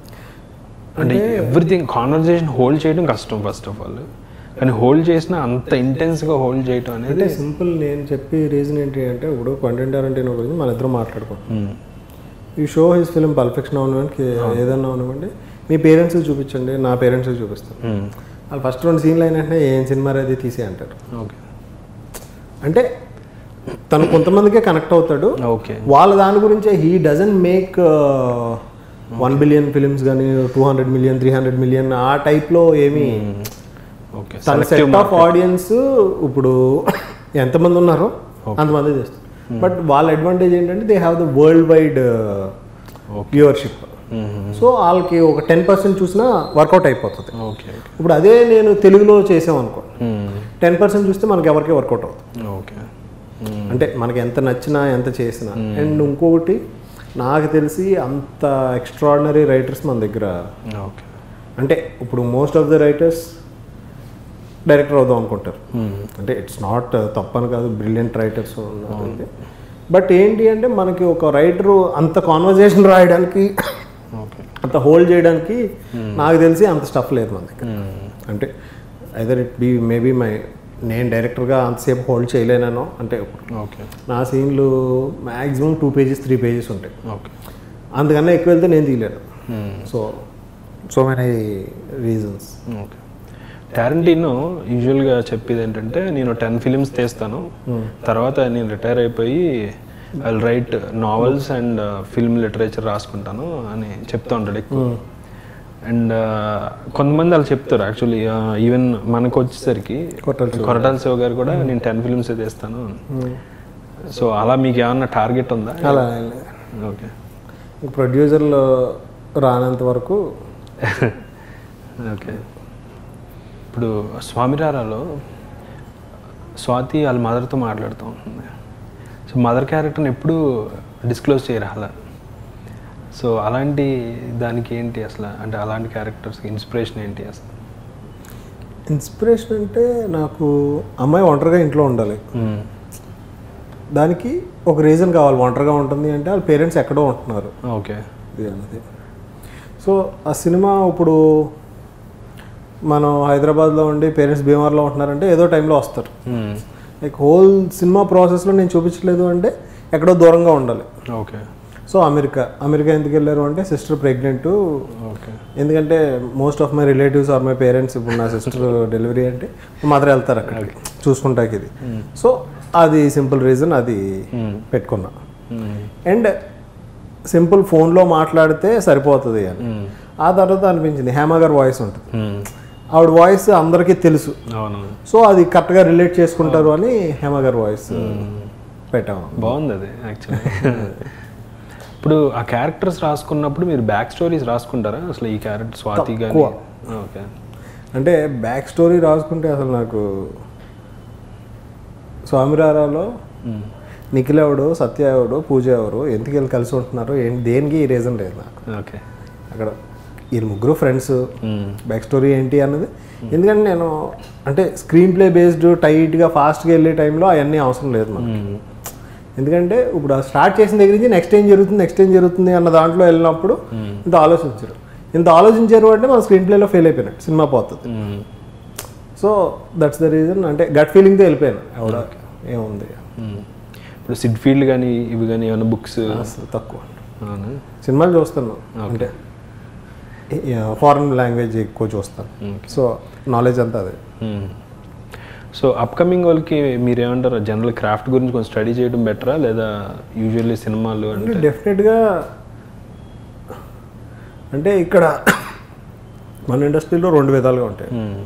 అంటే ఎవ్రీథింగ్ కాన్వర్జేషన్ హోల్డ్ చేయడం కష్టం ఫస్ట్ ఆఫ్ ఆల్ కానీ హోల్డ్ చేసిన అంత ఇంటెన్స్గా హోల్డ్ చేయడం అనేది అంటే సింపుల్ నేను చెప్పే రీజన్ ఏంటి అంటే ఇప్పుడు క్వంటెంట్ టారెంటినో గురించి మన ఇద్దరం మాట్లాడుకుంటాం మ్మ్. ఈ షో హిస్ ఫిలిం పర్ఫెక్షన్ అవనివ్వండి ఏదన్నా అవనివ్వండి మీ పేరెంట్స్కి చూపించండి నా పేరెంట్స్కి చూపిస్తాను మ్మ్. వాళ్ళు ఫస్ట్ రెండు సీన్లు అయినట్టే ఏం సినిమా అది తీసే అంటారు ఓకే అంటే తను కొంతమందికే కనెక్ట్ అవుతాడు ఓకే వాళ్ళ దాని గురించే he doesn't make one billion films కానీ two hundred million three hundred million ఆ టైప్లో ఏమీ ఓకే తన సెట్ ఆఫ్ ఆడియన్స్ ఇప్పుడు ఎంతమంది ఉన్నారో అంతమంది చేస్తారు బట్ వాళ్ళ అడ్వాంటేజ్ ఏంటంటే they have the world wide viewership so వాళ్ళకి ఒక టెన్ పర్సెంట్ చూసినా వర్కౌట్ అయిపోతుంది ఓకే ఓకే ఇప్పుడు అదే నేను తెలుగులో చేసాం అనుకో టెన్ పర్సెంట్ చూస్తే మనకి ఎవరికి వర్కౌట్ అవుతుంది ఓకే అంటే మనకి ఎంత నచ్చినా ఎంత చేసినా అండ్ ఇంకొకటి నాకు తెలిసి అంత ఎక్స్ట్రాడినరీ రైటర్స్ మన దగ్గర ఓకే అంటే ఇప్పుడు most of the writers director అవుదాం అనుకుంటారు అంటే ఇట్స్ నాట్ తప్పని కాదు బ్రిలియంట్ రైటర్స్ ఉన్నారు బట్ ఏంటి అంటే మనకి ఒక రైటరు అంత కాన్వర్జేషన్ రాయడానికి ఓకే అంత హోల్డ్ చేయడానికి నాకు తెలిసి అంత స్టఫ్ లేదు మన దగ్గర అంటే either it be maybe my నేను డైరెక్టర్గా అంతసేపు హోల్డ్ చేయలేనో అంటే ఓకే నా సీన్లు maximum two pages three pages ఉంటాయి ఓకే అంతకన్నా ఎక్కువ వెళ్తే నేను తీయలేను so so many reasons okay Tarantino యూజువల్గా చెప్పేది ఏంటంటే నేను టెన్ ఫిలిమ్స్ తీస్తాను తర్వాత నేను రిటైర్ అయిపోయి I write novels and film literature రాసుకుంటాను అని చెప్తూ ఉంటాడు ఎక్కువ అండ్ కొంతమంది వాళ్ళు చెప్తారు యాక్చువల్లీ ఈవెన్ మనకు వచ్చేసరికి కొట్టాల కొరటాల శివ గారు కూడా నేను టెన్ ఫిలిమ్స్ తీస్తాను సో అలా మీకు ఏమన్నా టార్గెట్ ఉందా అలా ఓకే ప్రొడ్యూసర్లు రానంత వరకు ఓకే ఇప్పుడు స్వామిరారాలో స్వాతి వాళ్ళ మదర్తో మాట్లాడుతూ ఉంటుంది సో మదర్ క్యారెక్టర్ని ఎప్పుడూ డిస్క్లోజ్ చేయరు అలా సో అలాంటి దానికి ఏంటి అసలు అంటే అలాంటి క్యారెక్టర్స్కి ఇన్స్పిరేషన్ ఏంటి అసలు ఇన్స్పిరేషన్ అంటే నాకు అమ్మాయి ఒంటరిగా ఇంట్లో ఉండాలి మ్మ్. దానికి ఒక రీజన్ కావాలి ఒంటరిగా ఉంటుంది అంటే వాళ్ళ పేరెంట్స్ ఎక్కడో ఉంటున్నారు ఓకే ఇది అన్నది సో ఆ సినిమా ఇప్పుడు మనం హైదరాబాద్లో ఉండి పేరెంట్స్ బీమార్లో ఉంటున్నారంటే ఏదో టైంలో వస్తారు మ్మ్. లైక్ హోల్ సినిమా ప్రాసెస్లో నేను చూపించలేదు అంటే ఎక్కడో దూరంగా ఉండాలి ఓకే సో అమెరికా అమెరికా ఎందుకు వెళ్ళారు అంటే సిస్టర్ ప్రెగ్నెంట్ ఓకే ఎందుకంటే most of my relatives are my parents ఇప్పుడు నా సిస్టర్ డెలివరీ అంటే మదర్ వెళ్తారు అక్కడికి చూసుకుంటాకి ఇది సో అది సింపుల్ రీజన్ అది పెట్టుకున్నా మ్మ్. అండ్ సింపుల్ ఫోన్లో మాట్లాడితే సరిపోతుంది అని మ్మ్. ఆ తర్వాత అనిపించింది హేమ గారి వాయిస్ ఉంటుంది మ్మ్. ఆవిడ వాయిస్ అందరికీ తెలుసు అవును సో అది కరెక్ట్గా రిలేట్ చేసుకుంటారు అని హేమ గారి వాయిస్ పెట్టాము బాగుంది అది యాక్చువల్లీ ఇప్పుడు ఆ క్యారెక్టర్స్ రాసుకున్నప్పుడు మీరు బ్యాక్ స్టోరీస్ రాసుకుంటారా అసలు ఈ క్యారెక్టర్ స్వాతి కానీ తక్కువ. ఓకే అంటే బ్యాక్ స్టోరీ రాసుకుంటే అసలు నాకు స్వామిరారాలో నిఖిల్ ఎవడు సత్య ఎవడు పూజ ఎవరు ఎందుకు వెళ్ళి కలిసి ఉంటున్నారు ఏంటి దేనికి ఈ రీజన్ లేదు నాకు ఓకే అక్కడ ఈ ముగ్గురు ఫ్రెండ్స్ బ్యాక్ స్టోరీ ఏంటి అన్నది ఎందుకంటే నేను అంటే స్క్రీన్ ప్లే బేస్డ్ టైట్గా ఫాస్ట్గా వెళ్ళే టైంలో అవన్నీ అవసరం లేదు మనకి ఎందుకంటే ఇప్పుడు స్టార్ట్ చేసిన దగ్గర నుంచి నెక్స్ట్ ఏం జరుగుతుంది నెక్స్ట్ ఏం జరుగుతుంది అన్న దాంట్లో వెళ్ళినప్పుడు ఇంత ఆలోచించారు ఇంత ఆలోచించారు అంటే మన స్క్రీన్ ప్లేలో ఫెయిల్ అయిపోయినట్టు సినిమా పోతుంది సో దట్స్ ద రీజన్ అంటే గట్ ఫీలింగ్తో వెళ్ళిపోయాను ఎవడ ఏముంది ఇప్పుడు సిడ్ ఫీల్డ్ కానీ ఇవి కానీ ఏమైనా బుక్స్ అసలు తక్కువ అవును సినిమాలు చూస్తాను అంటే ఫారెన్ లాంగ్వేజ్ ఎక్కువ చూస్తాను సో నాలెడ్జ్ అంతా అదే సో అప్కమింగ్ వాళ్ళకి మీరు ఏమంటారు జనరల్ క్రాఫ్ట్ గురించి కొంచెం స్టడీ చేయడం బెటరా లేదా యూజువల్లీ సినిమాలు అంటే అంటే డెఫినెట్గా అంటే ఇక్కడ మన ఇండస్ట్రీలో రెండు విధాలుగా ఉంటాయి మ్మ్.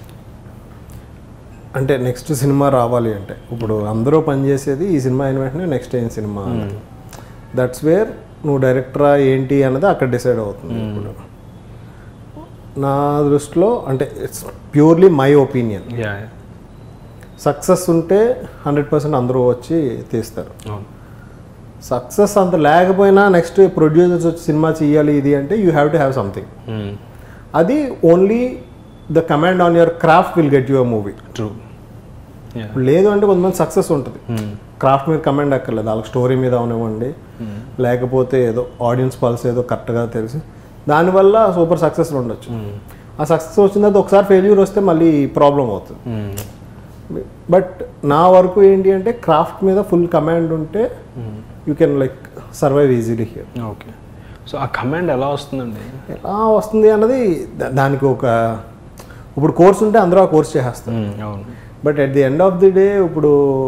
అంటే నెక్స్ట్ సినిమా రావాలి అంటే ఇప్పుడు అందరూ పనిచేసేది ఈ సినిమా అయిన వెంటనే నెక్స్ట్ ఏం సినిమా దట్స్ వేర్ నువ్వు డైరెక్టరా ఏంటి అన్నది అక్కడ డిసైడ్ అవుతుంది ఇప్పుడు నా దృష్టిలో అంటే it's purely my opinion yeah success ఉంటే హండ్రెడ్ పర్సెంట్ అందరూ వచ్చి తీస్తారు అవును సక్సెస్ అంత లేకపోయినా నెక్స్ట్ ప్రొడ్యూసర్స్ వచ్చి సినిమా చేయాలి ఇది అంటే you have to have something hmm. అది only the command on your craft will get your movie true yeah లేదు అంటే కొంతమంది సక్సెస్ ఉంటుంది క్రాఫ్ట్ మీద కమాండ్ అక్కర్లేదు వాళ్ళకి స్టోరీ మీద అవనివ్వండి లేకపోతే ఏదో ఆడియన్స్ పల్స్ ఏదో కరెక్ట్గా తెలిసి దానివల్ల సూపర్ సక్సెస్ ఉండొచ్చు ఆ సక్సెస్ వచ్చిన తర్వాత ఒకసారి ఫెయిల్యూర్ వస్తే మళ్ళీ ప్రాబ్లం అవుతుంది బట్ నా వరకు ఏంటి అంటే క్రాఫ్ట్ మీద ఫుల్ కమాండ్ ఉంటే you can like survive easily here okay so ఆ కమాండ్ ఎలా వస్తుందండి ఎలా వస్తుంది అన్నది దా- దానికి ఒక ఇప్పుడు కోర్స్ ఉంటే అందరూ ఆ కోర్స్ చేసేస్తారు మ్మ్. అవును but at the end of the day ఇప్పుడు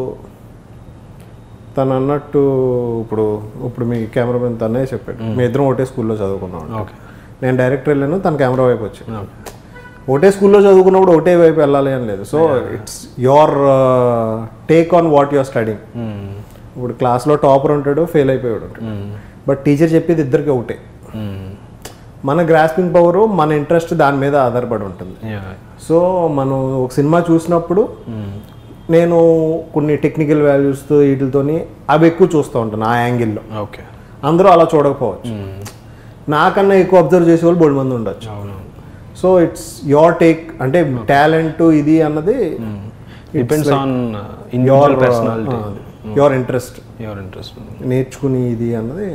తను అన్నట్టు ఇప్పుడు ఇప్పుడు మీ కెమెరామెన్ తనే చెప్పాడు మీ ఇద్దరం ఒకటే స్కూల్లో చదువుకున్నాం ఓకే నేను డైరెక్టర్ వెళ్ళాను తన కెమెరా వైపు వచ్చాను ఓకే ఒకటే స్కూల్లో చదువుకున్నప్పుడు ఒకటే వైపు వెళ్ళాలి అని లేదు so it's your take on what your studying మ్మ్. ఇప్పుడు క్లాస్లో టాపర్ ఉంటాడు ఫెయిల్ అయిపోయాడు ఉంటాడు మ్మ్. బట్ టీచర్ చెప్పేది ఇద్దరికి ఒకటే మ్మ్. మన గ్రాస్పింగ్ పవర్ మన ఇంట్రెస్ట్ దాని మీద ఆధారపడి ఉంటుంది యా సో మనం ఒక సినిమా చూసినప్పుడు మ్మ్. నేను కొన్ని టెక్నికల్ వాల్యూస్తో వీటితోని అవి ఎక్కువ చూస్తూ ఉంటాను ఆ యాంగిల్లో ఓకే అందరూ అలా చూడకపోవచ్చు మ్మ్. నాకన్నా ఎక్కువ అబ్జర్వ్ చేసే వాళ్ళు బోడు మంది ఉండొచ్చు అవునవును సో ఇట్స్ యోర్ టేక్ అంటే టాలెంట్ ఇది అన్నది depends on your individual personality your interest your interest నేర్చుకుని ఇది అన్నది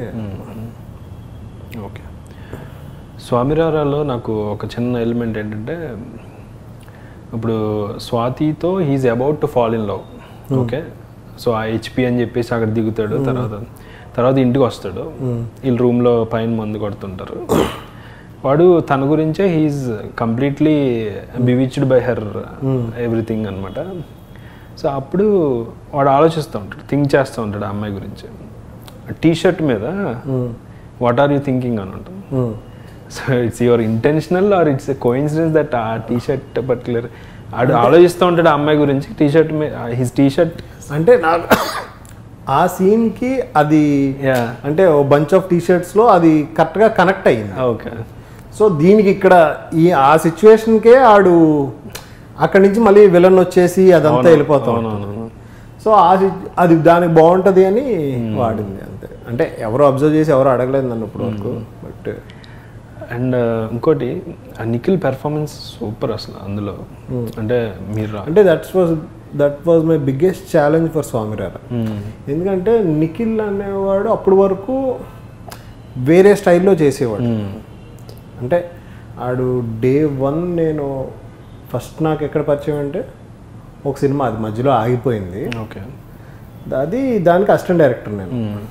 ఓకే స్వామిరారాలో నాకు ఒక చిన్న ఎలిమెంట్ ఏంటంటే ఇప్పుడు స్వాతితో he's about to fall in love okay so ఆ హెచ్పి అని చెప్పేసి అక్కడ దిగుతాడు తర్వాత తర్వాత ఇంటికి వస్తాడు వీళ్ళు రూమ్లో పైన మందు కొడుతుంటారు వాడు తన గురించే he's completely bewitched by her everything అనమాట సో అప్పుడు వాడు ఆలోచిస్తూ ఉంటాడు థింక్ చేస్తూ ఉంటాడు ఆ అమ్మాయి గురించి టీ షర్ట్ మీద వాట్ ఆర్ యూ థింకింగ్ అని ఉంటుంది so it's your intentional or it's coincidence that ఆ టీ షర్ట్ పర్టికులర్ ఆడు ఆలోచిస్తూ ఉంటాడు ఆ అమ్మాయి గురించి T shirt his T shirt అంటే నాకు ఆ సీన్కి అది యా అంటే ఓ బంచ్ ఆఫ్ టీ షర్ట్స్లో అది కరెక్ట్గా కనెక్ట్ అయ్యింది ఓకే సో దీనికి ఇక్కడ ఈ ఆ సిచ్యువేషన్కే ఆడు అక్కడి నుంచి మళ్ళీ విలన్ వచ్చేసి అదంతా వెళ్ళిపోతాం అవునవును సో ఆ సి- అది దానికి బాగుంటది అని వాడింది అంతే అంటే ఎవరు అబ్జర్వ్ చేసి ఎవరు అడగలేదు నన్ను ఇప్పుడు వరకు బట్ అండ్ ఇంకోటి ఆ నిఖిల్ పెర్ఫార్మెన్స్ సూపర్ అసలు అందులో అంటే మీరు రా- అంటే that's was that was my biggest challenge for Swamy Ra Ra మ్మ్. ఎందుకంటే నిఖిల్ అనేవాడు అప్పటి వరకు వేరే స్టైల్లో చేసేవాడు మ్మ్. అంటే ఆడు డే వన్ నేను ఫస్ట్ నాకు ఎక్కడ పరిచయం అంటే ఒక సినిమా అది మధ్యలో ఆగిపోయింది ఓకే అది దానికి అసిస్టెంట్ డైరెక్టర్ నేను మ్మ్.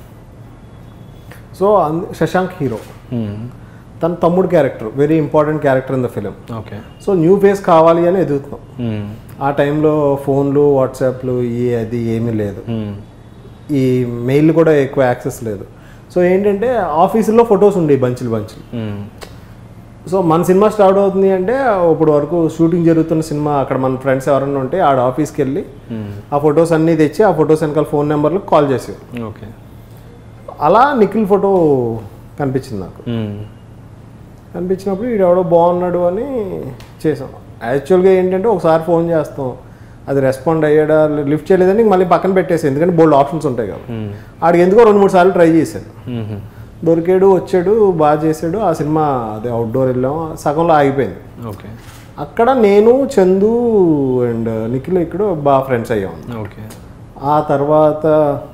సో అంద- శశాంక్ హీరో మ్మ్. తన తమ్ముడు character very important character in the film okay so new face కావాలి అని ఎదుగుతున్నాం మ్మ్. ఆ టైంలో ఫోన్లు వాట్సాప్లు ఈ అది ఏమీ లేదు మ్మ్. ఈ మెయిల్ కూడా ఎక్కువ యాక్సెస్ లేదు సో ఏంటంటే ఆఫీసులో ఫొటోస్ ఉండేవి బంచులు బంచులు మ్మ్. సో మన సినిమా స్టార్ట్ అవుతుంది అంటే ఇప్పుడు వరకు షూటింగ్ జరుగుతున్న సినిమా అక్కడ మన ఫ్రెండ్స్ ఎవరైనా ఉంటే ఆడ ఆఫీస్కి వెళ్ళి మ్మ్. ఆ ఫొటోస్ అన్నీ తెచ్చి ఆ ఫొటోస్ వెనకాల ఫోన్ నెంబర్లకు కాల్ చేసేవి ఓకే అలా నిఖిల్ ఫోటో కనిపించింది నాకు మ్మ్. కనిపించినప్పుడు వీడు ఎవడో బాగున్నాడు అని చేసాం యాక్చువల్గా ఏంటంటే ఒకసారి ఫోన్ చేస్తాం అది రెస్పాండ్ అయ్యాడా లిఫ్ట్ చేయలేదని మళ్ళీ పక్కన పెట్టేసి ఎందుకంటే బోల్డ్ ఆప్షన్స్ ఉంటాయి కదా మ్మ్. ఆడికి ఎందుకో రెండు మూడు సార్లు ట్రై చేశాను మ్మ్. దొరికాడు వచ్చాడు బాగా చేశాడు ఆ సినిమా అదే అవుట్డోర్ వెళ్ళాం సగంలో ఆగిపోయింది ఓకే అక్కడ నేను చందు అండ్ నిఖిల్ ఇక్కడ బాగా ఫ్రెండ్స్ అయ్యాం ఓకే ఆ తర్వాత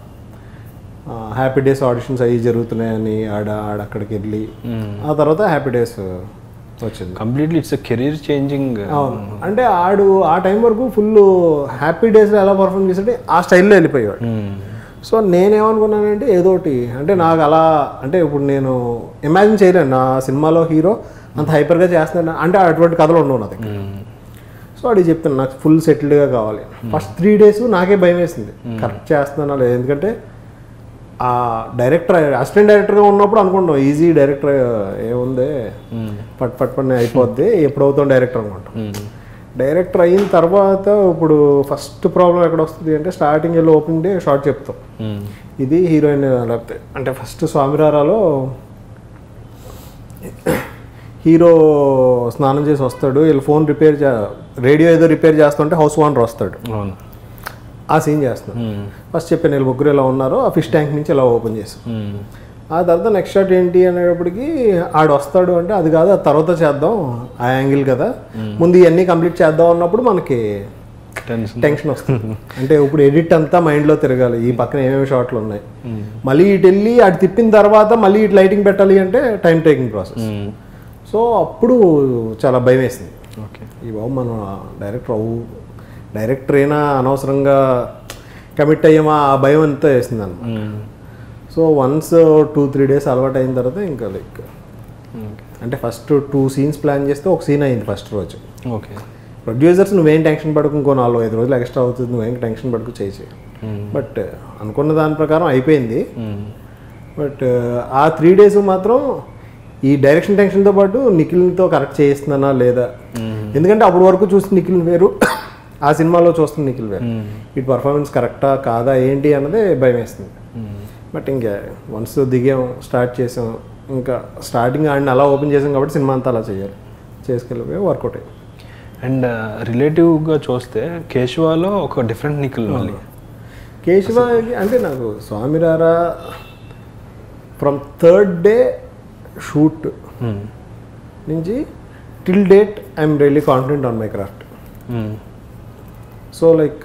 హ్యాపీ డేస్ ఆడిషన్స్ అవి జరుగుతున్నాయని ఆడ ఆడ అక్కడికి వెళ్ళి మ్మ్. ఆ తర్వాత హ్యాపీ డేస్ వచ్చింది కంప్లీట్లీ ఇట్స్ కెరీర్ చేంజింగ్ అవును అంటే ఆడు ఆ టైం వరకు ఫుల్ హ్యాపీ డేస్లో ఎలా పర్ఫామ్ చేసాడే ఆ స్టైల్లో వెళ్ళిపోయాడు సో నేనేమనుకున్నానంటే ఏదో ఒకటి అంటే నాకు అలా అంటే ఇప్పుడు నేను ఇమాజిన్ చేయలేను నా సినిమాలో హీరో అంత హైపర్గా చేస్తున్నాను అంటే అటువంటి కథలు ఉండవు నా దగ్గర సో అది చెప్తాను నాకు ఫుల్ సెటిల్డ్గా కావాలి ఫస్ట్ త్రీ డేస్ నాకే భయం వేసింది కరెక్ట్ చేస్తున్నానా లేదు ఎందుకంటే ఆ డైరెక్టర్ అసిస్టెంట్ డైరెక్టర్గా ఉన్నప్పుడు అనుకుంటాం ఈజీ డైరెక్టర్ ఏముంది పట్ పట్ పట్ అయిపోద్ది ఎప్పుడవుతాం డైరెక్టర్ అనుకుంటాం డైరెక్టర్ అయిన తర్వాత ఇప్పుడు ఫస్ట్ ప్రాబ్లం ఎక్కడ వస్తుంది అంటే స్టార్టింగ్ వెళ్ళి ఓపెనింగ్ డే షార్ట్ చెప్తాం ఇది హీరోయిన్ లేకపోతే అంటే ఫస్ట్ స్వామిరారాలో హీరో స్నానం చేసి వస్తాడు వీళ్ళు ఫోన్ రిపేర్ చే రేడియో ఏదో రిపేర్ చేస్తుంటే హౌస్ ఓనర్ వస్తాడు అవును ఆ సీన్ చేస్తున్నాడు ఫస్ట్ చెప్పాను వీళ్ళు ముగ్గురు ఎలా ఉన్నారో ఆ ఫిష్ ట్యాంక్ నుంచి ఎలా ఓపెన్ చేసాం ఆ తర్వాత నెక్స్ట్ షాట్ ఏంటి అనేటప్పటికి ఆడు వస్తాడు అంటే అది కాదు అది తర్వాత చేద్దాం ఆ యాంగిల్ కదా ముందు ఇవన్నీ కంప్లీట్ చేద్దాం అన్నప్పుడు మనకి టెన్షన్ టెన్షన్ వస్తుంది అంటే ఇప్పుడు ఎడిట్ అంతా మైండ్లో తిరగాలి ఈ పక్కన ఏమేమి షాట్లు ఉన్నాయి మళ్ళీ ఇటు వెళ్ళి అటు తిప్పిన తర్వాత మళ్ళీ ఇటు లైటింగ్ పెట్టాలి అంటే టైం టేకింగ్ ప్రాసెస్ సో అప్పుడు చాలా భయం వేసింది ఓకే ఈ బాబు మనం డైరెక్టర్ అవు డైరెక్టర్ అయినా అనవసరంగా కమిట్ అయ్యామా ఆ భయం అంతా వేసింది అన్నమాట so once two three days అలవాటు అయిన తర్వాత ఇంకా లైక్ అంటే ఫస్ట్ టూ సీన్స్ ప్లాన్ చేస్తే ఒక సీన్ అయింది ఫస్ట్ రోజు ఓకే ప్రొడ్యూసర్స్ నువ్వేం టెన్షన్ పడకు ఇంకో నాలుగు ఐదు రోజులు ఎక్స్ట్రా అవుతుంది నువ్వేం టెన్షన్ పడకు చేసి బట్ అనుకున్న దాని ప్రకారం అయిపోయింది బట్ ఆ త్రీ డేస్ మాత్రం ఈ డైరెక్షన్ టెన్షన్తో పాటు నిఖిల్తో కరెక్ట్ చేయిస్తున్నానా లేదా ఎందుకంటే అప్పటి వరకు చూసిన నిఖిల్ వేరు ఆ సినిమాలో చూస్తున్న నిఖిల్ వేరు ఈ పర్ఫార్మెన్స్ కరెక్టా కాదా ఏంటి అన్నదే భయం వేస్తుంది బట్ ఇంకా వన్స్ దిగాం స్టార్ట్ చేసాం ఇంకా స్టార్టింగ్ ఆడిని అలా ఓపెన్ చేసాం కాబట్టి సినిమా అంతా అలా చేయాలి చేసుకెళ్ళిపోయి వర్కౌట్ అయ్యి అండ్ రిలేటివ్గా చూస్తే కేశవాలో ఒక డిఫరెంట్ నిఖిల్ మళ్ళీ కేశవ అంటే నాకు Swamy Ra Ra from third day shoot Hmm. నుంచి till date I'm really confident on my craft Hmm. So like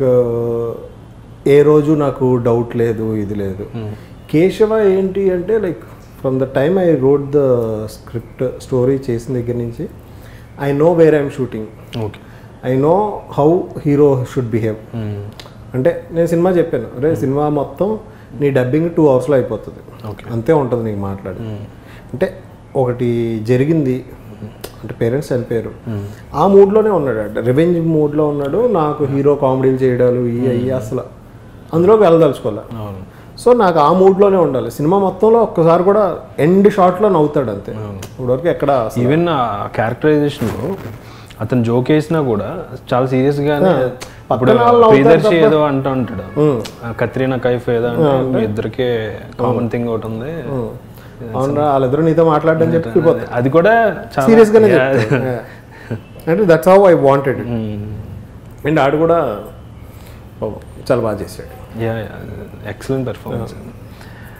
ఏ రోజు నాకు డౌట్ లేదు ఇది లేదు కేశవ ఏంటి అంటే like from the time I wrote the script story చేసిన దగ్గర నుంచి I know where I'm shooting okay I know how hero should behave Hmm. అంటే నేను సినిమా చెప్పాను రే సినిమా మొత్తం నీ డబ్బింగ్ టూ అవర్స్లో అయిపోతుంది Okay. అంతే ఉంటుంది నీకు మాట్లాడి అంటే ఒకటి జరిగింది అంటే పేరెంట్స్ చనిపోయారు ఆ మూడ్లోనే ఉన్నాడు అంటే రివెంజ్ మూడ్లో ఉన్నాడు నాకు హీరో కామెడీలు చేయడాలు ఇవి అయ్యి అసలు అందులోకి వెళ్ళదలుచుకోలే అవును సో నాకు ఆ మూడ్లోనే ఉండాలి సినిమా మొత్తంలో ఒక్కసారి కూడా ఎండ్ షాట్లో నవ్వుతాడు అంతే ఇప్పటివరకు ఎక్కడ అసలు- ఈవెన్ ఆ క్యారెక్టరైజేషన్లో అతను జోక్ వేసినా కూడా చాలా సీరియస్గానే ఇప్పుడు పక్కన వాళ్ళు నవ్వుతారు ప్రియదర్శి ఏదో అంటూ ఉంటాడు ఆ కత్రీనా కైఫ్ ఏదో అంటే మీ ఇద్దరికే కామన్ థింగ్ ఒకటి ఉంది అవునరా వాళ్ళిద్దరూ నీతో మాట్లాడడం చెప్పి వెళ్ళిపోతారు అది కూడా చాలా సీరియస్గానే Yeah. చెప్తారు Yeah. అంటే that's how I wanted Hmm. And ఆడు కూడా పాపం చాలా బాగా చేశాడు యా ఎక్సలెంట్ పెర్ఫార్మెన్స్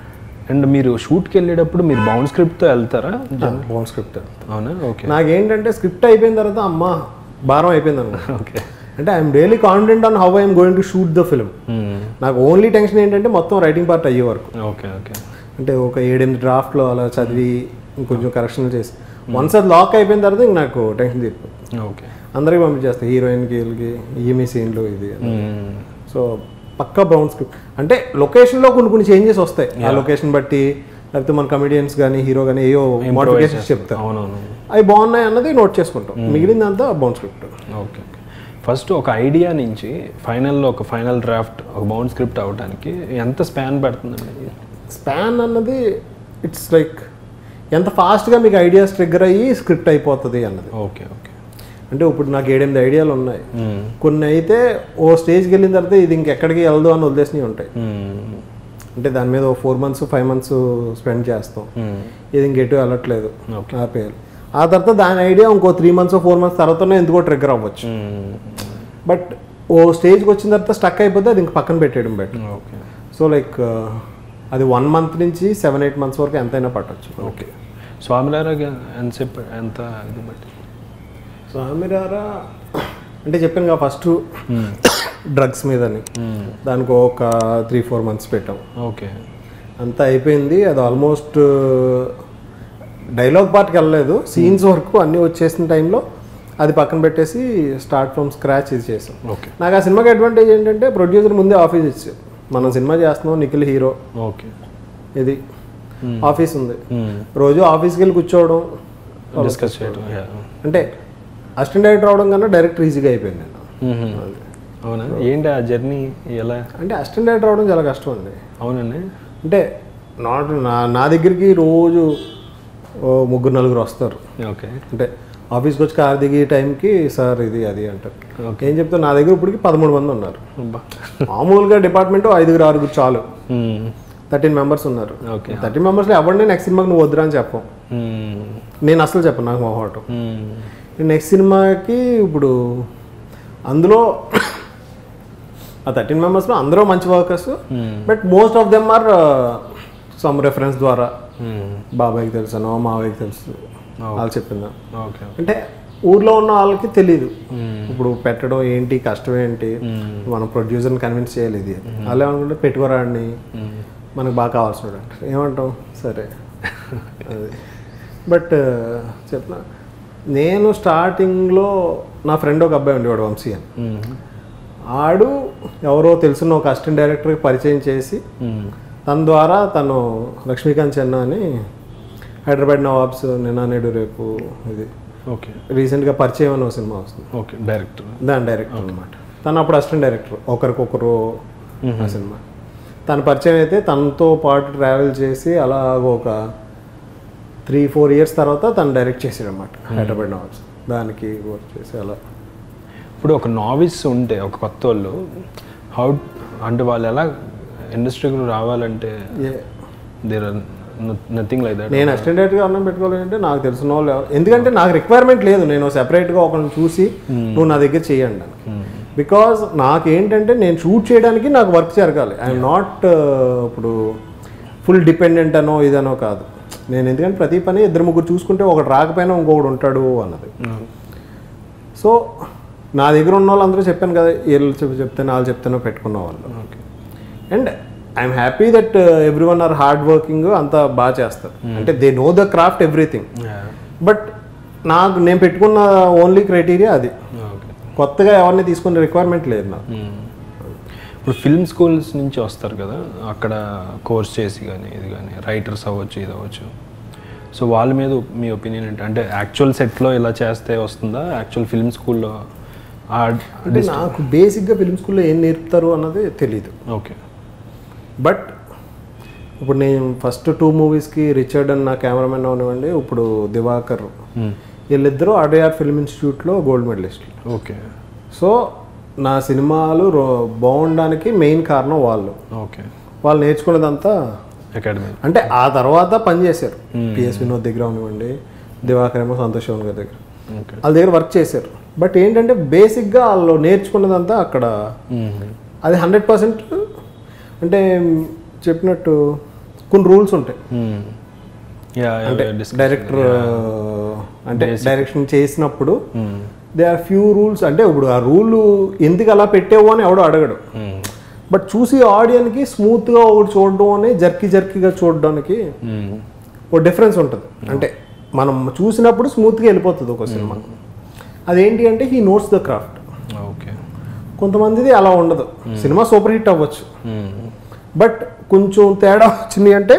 అండ్ మీరు షూట్కి వెళ్ళేటప్పుడు మీరు బౌండ్ స్క్రిప్ట్తో వెళ్తారా బౌండ్ స్క్రిప్ట్ అవునా ఓకే నాకేంటంటే స్క్రిప్ట్ అయిపోయిన తర్వాత అమ్మ భారం అయిపోయింది అనమాట ఓకే అంటే I'm really confident on how I'm going to shoot the film నాకు ఓన్లీ టెన్షన్ ఏంటంటే మొత్తం రైటింగ్ పార్ట్ అయ్యే వరకు ఓకే ఓకే అంటే ఒక ఏడెనిమిది డ్రాఫ్ట్లో అలా చదివి ఇంకొంచెం కరెక్షన్ చేసి వన్స్ అది లాక్ అయిపోయిన తర్వాత ఇంక నాకు టెన్షన్ తీరిపోతుంది ఓకే అందరికి పంపించేస్తాయి హీరోయిన్కి వీళ్ళకి ఈఎంఈ సీన్లు ఇది అని. సో పక్కా బ్రౌన్ స్క్రిప్ట్ అంటే లొకేషన్లో కొన్ని కొన్ని చేంజెస్ వస్తాయి ఆ లొకేషన్ బట్టి లేకపోతే మన కమెడియన్స్ కానీ హీరో కానీ ఏయో మోటివేషన్స్ చెప్తారు అవునవును అవి బాగున్నాయి అన్నది నోట్ చేసుకుంటాం మిగిలిందంతా bound script okay okay first ఒక ఐడియా నుంచి ఫైనల్లో ఒక ఫైనల్ డ్రాఫ్ట్ ఒక బౌండ్ స్క్రిప్ట్ అవడానికి ఎంత స్పాన్ పడుతుందండి స్పాన్ అన్నది ఇట్స్ లైక్ ఎంత ఫాస్ట్గా మీకు ఐడియాస్ ట్రిగ్గర్ అయ్యి స్క్రిప్ట్ అయిపోతుంది అన్నది ఓకే ఓకే అంటే ఇప్పుడు నాకు ఏడెనిమిది ఐడియాలు ఉన్నాయి కొన్ని అయితే ఓ స్టేజ్కి వెళ్ళిన తర్వాత ఇది ఇంకెక్కడికి వెళ్దు అని వదిలేసినవి ఉంటాయి అంటే దాని మీద ఓ four months five months spend చేస్తాం ఇది ఇంకెటు వెళ్ళట్లేదు ఆపేయాలి ఆ తర్వాత దాని ఐడియా ఇంకో త్రీ మంత్స్ ఫోర్ మంత్స్ తర్వాతనే ఎందుకో ట్రిగ్గర్ అవ్వచ్చు బట్ ఓ స్టేజ్కి వచ్చిన తర్వాత స్టక్ అయిపోతే అది ఇంక పక్కన పెట్టేయడం బెటర్ ఓకే సో లైక్ అది వన్ మంత్ నుంచి సెవెన్ ఎయిట్ మంత్స్ వరకు ఎంతైనా పట్టొచ్చు ఓకే స్వామిలారాగా ఎంతసేపు ఎంత ఇది బట్టి స్వామిరారా అంటే చెప్పాను కదా ఫస్ట్ డ్రగ్స్ మీదని దానికి ఒక త్రీ ఫోర్ మంత్స్ పెట్టాం ఓకే అంతా అయిపోయింది అది ఆల్మోస్ట్ డైలాగ్ పార్ట్కి వెళ్ళలేదు సీన్స్ వరకు అన్నీ వచ్చేసిన టైంలో అది పక్కన పెట్టేసి స్టార్ట్ ఫ్రమ్ స్క్రాచ్ ఇది చేసాం ఓకే నాకు ఆ సినిమాకి అడ్వాంటేజ్ ఏంటంటే ప్రొడ్యూసర్ ముందే ఆఫీస్ ఇచ్చారు మనం సినిమా చేస్తున్నాం నిఖిల్ హీరో ఓకే ఇది ఆఫీస్ ఉంది రోజు ఆఫీస్కి వెళ్ళి కూర్చోవడం డిస్కస్ చేయడం yeah. అంటే అసిస్టెంట్ డైరెక్టర్ అవడం కన్నా డైరెక్టర్ ఈజీగా అయిపోయింది నేను మ్మ్. అవునా ఏంటి ఆ జర్నీ ఎలా అంటే అసిస్టెంట్ డైరెక్టర్ అవడం చాలా కష్టం అండి అవునండి అంటే నాట్ నా నా దగ్గరికి రోజు ఓ ముగ్గురు నలుగురు వస్తారు ఓకే అంటే ఆఫీస్కి వచ్చి కార్ దిగి టైంకి సార్ ఇది అది అంటారు Okay. ఏం చెప్తారు నా దగ్గర ఇప్పటికి పదమూడు మంది ఉన్నారు అబ్బా మామూలుగా డిపార్ట్మెంట్ ఐదుగురు ఆరుగురు చాలు మ్మ్. థర్టీన్ మెంబర్స్ ఉన్నారు ఓకే థర్టీన్ మెంబర్స్లో ఎవరిని నెక్స్ట్ సినిమాకి నువ్వు వద్దురా అని చెప్పం మ్మ్. నేను అసలు చెప్పను నాకు మొహమాటం మ్మ్. నెక్స్ట్ సినిమాకి ఇప్పుడు అందులో ఆ థర్టీన్ మెంబర్స్లో అందరూ మంచి వర్కర్స్ మ్మ్. But most of them are some reference ద్వారా మ్మ్. బాబాయ్కి తెలుసనో మావయ్యకి తెలుసు వాళ్ళు చెప్పిందా ఓకే అంటే ఊర్లో ఉన్న వాళ్ళకి తెలియదు మ్మ్. ఇప్పుడు పెట్టడం ఏంటి కష్టం ఏంటి మ్మ్. మనం ప్రొడ్యూసర్ని కన్విన్స్ చేయాలి ఇది వాళ్ళు ఏమనుకుంటే పెట్టుకోరాడిని మ్మ్. మనకు బాగా కావాల్సిన అంటారు ఏమంటాం సరే అది బట్ చెప్పిన నేను స్టార్టింగ్లో నా ఫ్రెండ్ ఒక అబ్బాయి ఉండేవాడు వంశీ అని మ్మ్. ఆడు ఎవరో తెలిసిన ఒక అసిస్టెంట్ డైరెక్టర్కి పరిచయం చేసి మ్మ్. తన ద్వారా తను లక్ష్మీకాంత్ చెన్న అని హైదరాబాద్ నవాబ్స్ నిన్న నేడు రేపు ఇది ఓకే రీసెంట్గా పరిచయం అని ఒక సినిమా వస్తుంది ఓకే డైరెక్టర్ దాని డైరెక్టర్ అనమాట తను అప్పుడు అసిస్టెంట్ డైరెక్టర్ ఒకరికొకరు ఆ సినిమా తన పరిచయం అయితే తనతో పాటు ట్రావెల్ చేసి అలాగ ఒక త్రీ ఫోర్ ఇయర్స్ తర్వాత తను డైరెక్ట్ చేసాడు అనమాట హైదరాబాద్ నవాబ్స్ దానికి వర్క్ చేసి అలా ఇప్పుడు ఒక నావిస్ ఉంటే ఒక కొత్త వాళ్ళు హౌ అంటే వాళ్ళు ఎలా ఇండస్ట్రీకి రావాలంటే a- there are nothing like that నేను అసిస్టెంట్ డైరెక్టర్గా అన్నం పెట్టుకోవాలంటే నాకు తెలిసిన వాళ్ళు ఎవరు- ఎందుకంటే నాకు రిక్వైర్మెంట్ లేదు నేను సెపరేట్గా ఒకరిని చూసి నువ్వు నా దగ్గర చేయండి అని బికాజ్ నాకేంటంటే నేను షూట్ చేయడానికి నాకు వర్క్ జరగాలి ఐఎమ్ నాట్ ఇప్పుడు ఫుల్ డిపెండెంట్ అనో ఇదనో కాదు నేను ఎందుకంటే ప్రతి పని ఇద్దరు ముగ్గురు చూసుకుంటే ఒకటి రాకపోయినా ఇంకొకటి ఉంటాడు అన్నది సో నా దగ్గర ఉన్న వాళ్ళందరూ చెప్పాను కదా వీళ్ళు చెప్పి చెప్తాను వాళ్ళు చెప్తానో పెట్టుకున్న వాళ్ళు okay and I'm happy that every one are hard working అంతా బాగా చేస్తారు అంటే they know the craft everything but నాకు నేను పెట్టుకున్న ఓన్లీ క్రైటీరియా అది ఓకే కొత్తగా ఎవరిని తీసుకునే రిక్వైర్మెంట్ లేదు నాకు ఇప్పుడు ఫిల్మ్ స్కూల్స్ నుంచి వస్తారు కదా అక్కడ కోర్స్ చేసి కానీ ఇది కానీ రైటర్స్ అవ్వచ్చు ఇది అవ్వచ్చు సో వాళ్ళ మీద మీ ఒపీనియన్ ఏంటి అంటే యాక్చువల్ సెట్లో ఇలా చేస్తే వస్తుందా యాక్చువల్ ఫిల్మ్ స్కూల్లో అంటే నాకు బేసిక్గా ఫిల్మ్ స్కూల్లో ఏం నేర్పుతారు అన్నది తెలియదు ఓకే బట్ ఇప్పుడు నేను ఫస్ట్ టూ మూవీస్కి రిచర్డ్ అని నా కెమెరామెన్ అవనివ్వండి ఇప్పుడు దివాకర్ వీళ్ళిద్దరూ అడయార్ ఫిల్మ్ ఇన్స్టిట్యూట్లో గోల్డ్ మెడలిస్టులు ఓకే సో నా సినిమాలు రో- బాగుండడానికి మెయిన్ కారణం వాళ్ళు ఓకే వాళ్ళు నేర్చుకున్నదంతా అకాడమీ అంటే ఆ తర్వాత పని చేశారు పిఎస్ వినోద్ దగ్గర అవనివ్వండి దివాకర్ ఏమో సంతోష్ శివన్ గారి దగ్గర ఓకే వాళ్ళ దగ్గర వర్క్ చేశారు బట్ ఏంటంటే బేసిక్గా వాళ్ళు నేర్చుకున్నదంతా అక్కడ అది హండ్రెడ్ పర్సెంట్ అంటే చెప్పినట్టు కొన్ని రూల్స్ ఉంటాయి యా అంటే డైరెక్టర్ అంటే డైరెక్షన్ చేసినప్పుడు దే ఆర్ ఫ్యూ రూల్స్ అంటే ఇప్పుడు ఆ రూల్ ఎందుకు అలా పెట్టావు అని ఎవడో అడగడు బట్ చూసి ఆడియన్కి స్మూత్గా ఒకటి చూడడం అని జర్కి జర్కీగా చూడడానికి ఓ డిఫరెన్స్ ఉంటుంది అంటే మనం చూసినప్పుడు స్మూత్గా వెళ్ళిపోతుంది ఒక సినిమా అదేంటి అంటే he notes the craft okay కొంతమందిది అలా ఉండదు సినిమా సూపర్ హిట్ అవ్వచ్చు బట్ కొంచెం తేడా వచ్చింది అంటే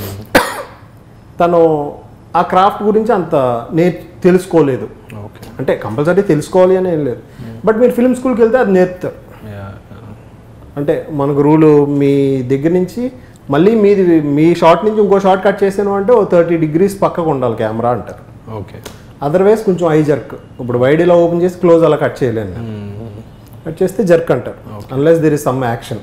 తను ఆ క్రాఫ్ట్ గురించి అంత నే తెలుసుకోలేదు ఓకే అంటే కంపల్సరీ తెలుసుకోవాలి అని ఏం లేదు బట్ మీరు ఫిల్మ్ స్కూల్కి వెళ్తే అది నేర్పుతారు యా అంటే మనకు రూలు మీ దగ్గర నుంచి మళ్ళీ మీది మీ షార్ట్ నుంచి ఇంకో షార్ట్ కట్ చేసాను అంటే ఓ థర్టీ డిగ్రీస్ పక్కకు ఉండాలి కెమెరా అంటారు ఓకే అదర్వైజ్ కొంచెం ఐ జర్క్ ఇప్పుడు వైడ్ ఇలా ఓపెన్ చేసి క్లోజ్ అలా కట్ చేయలేను నేను. కట్ చేస్తే జర్క్ అంటారు unless there is some action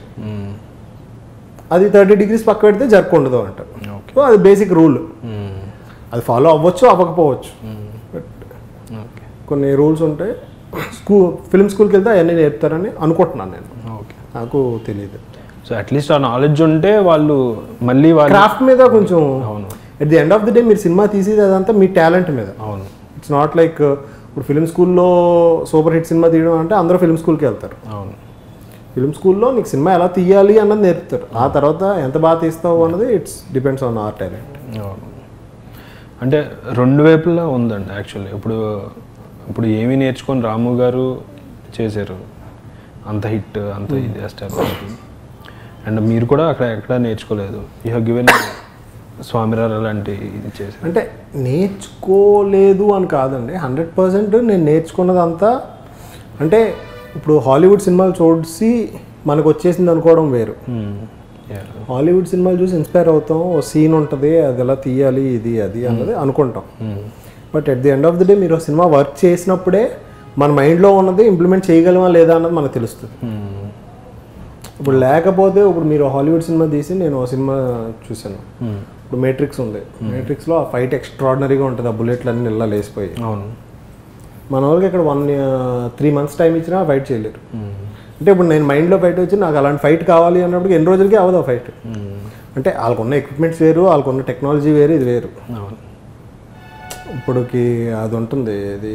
అది థర్టీ డిగ్రీస్ పక్క పెడితే జర్క్ ఉండదు అంటారు ఓకే సో అది బేసిక్ రూల్ అది ఫాలో అవ్వచ్చు అవ్వకపోవచ్చు బట్ ఓకే కొన్ని రూల్స్ ఉంటాయి స్కూల్ ఫిల్మ్ స్కూల్కి వెళ్తే అవన్నీ నేర్పుతారని అనుకుంటున్నాను నేను ఓకే నాకు తెలియదు సో అట్లీస్ట్ ఆ నాలెడ్జ్ ఉంటే వాళ్ళు మళ్ళీ వాళ్ళు క్రాఫ్ట్ మీద కొంచెం అవును at the end of the day మీరు సినిమా తీసేది అదంతా మీ టాలెంట్ మీద అవును ఇట్స్ నాట్ లైక్ ఇప్పుడు ఫిల్మ్ స్కూల్లో సూపర్ హిట్ సినిమా తీయడం అంటే అందరూ ఫిల్మ్ స్కూల్కి వెళ్తారు అవును ఫిల్మ్ స్కూల్లో నీకు సినిమా ఎలా తీయాలి అన్నది నేర్పుతారు ఆ తర్వాత ఎంత బాగా తీస్తావు అన్నది it's depends on our talent అవును అంటే రెండు వైపులా ఉందండి యాక్చువల్లీ ఇప్పుడు ఇప్పుడు ఏమి నేర్చుకొని రాము గారు చేశారు అంత హిట్ అంత ఇది ఎస్టాబ్లిష్ అండ్ మీరు కూడా అక్కడ ఎక్కడ నేర్చుకోలేదు యూ హ్యావ్ గివెన్ స్వామిరార లాంటి ఇది చేశారు అంటే నేర్చుకోలేదు అని కాదండి హండ్రెడ్ పర్సెంట్ నేను నేర్చుకున్నదంతా అంటే ఇప్పుడు హాలీవుడ్ సినిమాలు చూసి మనకు వచ్చేసింది అనుకోవడం వేరు Yeah. హాలీవుడ్ సినిమాలు చూసి ఇన్స్పైర్ అవుతాం ఓ సీన్ ఉంటుంది అది ఎలా తీయాలి ఇది అది అన్నది అనుకుంటాం but at the end of the day మీరు సినిమా వర్క్ చేసినప్పుడే మన మైండ్లో ఉన్నది ఇంప్లిమెంట్ చేయగలమా లేదా అన్నది మనకు తెలుస్తుంది Hmm. ఇప్పుడు లేకపోతే ఇప్పుడు మీరు హాలీవుడ్ సినిమా తీసి నేను ఒక సినిమా చూశాను Hmm. ఇప్పుడు మేట్రిక్స్ ఉంది మేట్రిక్స్లో ఆ ఫైట్ ఎక్స్ట్రాడినరీగా ఉంటుంది ఆ బుల్లెట్లు అన్ని ఇలా లేసిపోయి అవును మన వాళ్ళకి ఇక్కడ వన్ త్రీ మంత్స్ టైం ఇచ్చినా ఫైట్ చేయలేరు Hmm. అంటే ఇప్పుడు నేను మైండ్లో ఫైట్ వచ్చి నాకు అలాంటి ఫైట్ కావాలి అన్నప్పుడు ఎన్ని రోజులకి అవ్వదు ఆ ఫైట్ Hmm. అంటే వాళ్ళకున్న ఎక్విప్మెంట్స్ వేరు వాళ్ళకున్న టెక్నాలజీ వేరు ఇది వేరు అవును ఇప్పుడుకి అది ఉంటుంది ఇది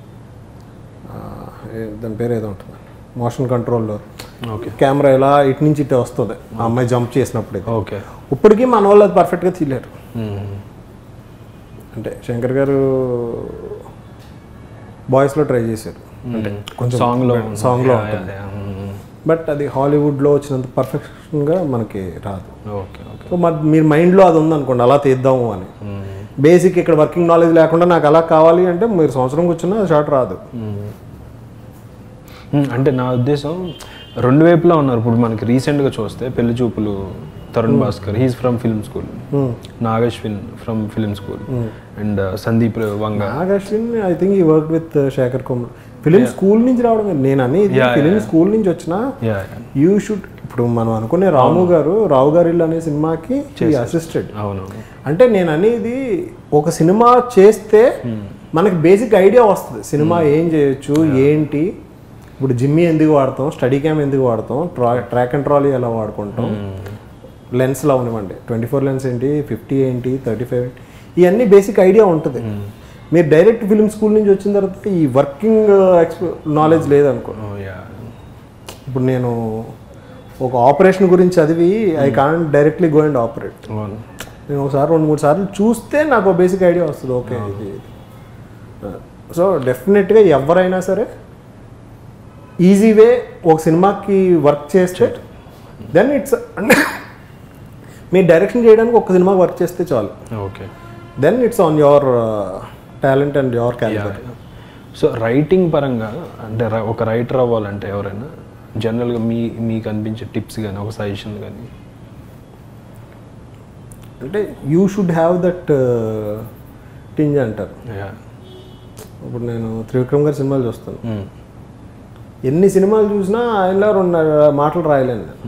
ఆ, ఏ- దాని పేరు ఏదో ఉంటుంది మోషన్ కంట్రోల్లో ఓకే కెమెరా ఇలా ఇటు నుంచి ఇటు వస్తుంది ఆ అమ్మాయి జంప్ చేసినప్పుడు ఇది. ఓకే ఇప్పటికీ మన వాళ్ళు అది పర్ఫెక్ట్గా తీయలేరు Hmm. అంటే శంకర్ గారు బాయ్స్లో ట్రై చేశారు అంటే కొంచెం సాంగ్లో సాంగ్లో Yeah, ఉంటుంది yeah, yeah. Hmm. బట్ అది హాలీవుడ్లో వచ్చినంత పర్ఫెక్షన్గా మనకి రాదు ఓకే ఓకే సో మరి మీరు మైండ్లో అది ఉందనుకోండి అలా తీద్దాము అని Hmm. బేసిక్ ఇక్కడ వర్కింగ్ నాలెడ్జ్ లేకుండా నాకు అలా కావాలి అంటే మీరు సంవత్సరం కూర్చున్నా షార్ట్ రాదు మ్మ్. అంటే నా ఉద్దేశం రెండు వైపులా ఉన్నారు ఇప్పుడు మనకి రీసెంట్గా చూస్తే Pelli Choopulu Tarun Bhaskar he's from film school Nagashwin from film school and Sandeep Vanga Nag Ashwin I think ఈ work with Sekhar Kammula film school నుంచి రావడం కాదు. నేను అనేది Yeah, ఫిలిం స్కూల్ నుంచి వచ్చిన యా యూ షుడ్ ఇప్పుడు మనం అనుకునే రాము గారు రావు గారు ఇల్లు అనే సినిమాకి అసిస్టెడ్ అవును అంటే నేను అనేది ఒక సినిమా చేస్తే మనకి బేసిక్ ఐడియా వస్తుంది సినిమా ఏం చేయొచ్చు ఏంటి ఇప్పుడు జిమ్మి ఎందుకు వాడతాం స్టడీ క్యామ్ ఎందుకు వాడతాం ట్రా ట్రాక్ అండ్ ట్రాలీ ఎలా వాడుకుంటాం లెన్స్లో అవనివ్వండి ట్వంటీ ఫోర్ లెన్స్ ఏంటి ఫిఫ్టీ ఏంటి థర్టీ ఫైవ్ ఇవన్నీ బేసిక్ ఐడియా ఉంటుంది మీరు డైరెక్ట్ ఫిల్మ్ స్కూల్ నుంచి వచ్చిన తర్వాత ఈ వర్కింగ్ ఎక్స్ప నాలెడ్జ్ లేదనుకో యా ఇప్పుడు నేను ఒక ఆపరేషన్ గురించి చదివి I can't directly go and operate అవును నేను ఒకసారి రెండు మూడు సార్లు చూస్తే నాకు బేసిక్ ఐడియా వస్తుంది ఓకే ఇది సో డెఫినెట్గా ఎవరైనా సరే ఈజీ వే ఒక సినిమాకి వర్క్ చేస్తే దెన్ ఇట్స్ అంటే మీరు డైరెక్షన్ చేయడానికి ఒక సినిమాకి వర్క్ చేస్తే చాలు okay then it's on your talent and your calibre so writing పరంగా అంటే ర- ఒక రైటర్ అవ్వాలంటే ఎవరైనా జనరల్గా మీ మీకు అనిపించే టిప్స్ కానీ ఒక సజెషన్ కానీ అంటే you should have that tinge అంటారు యా ఇప్పుడు నేను త్రివిక్రమ్ గారి సినిమాలు చూస్తాను ఎన్ని సినిమాలు చూసినా ఆయనలో రెండు మాటలు రాయలేను నేను.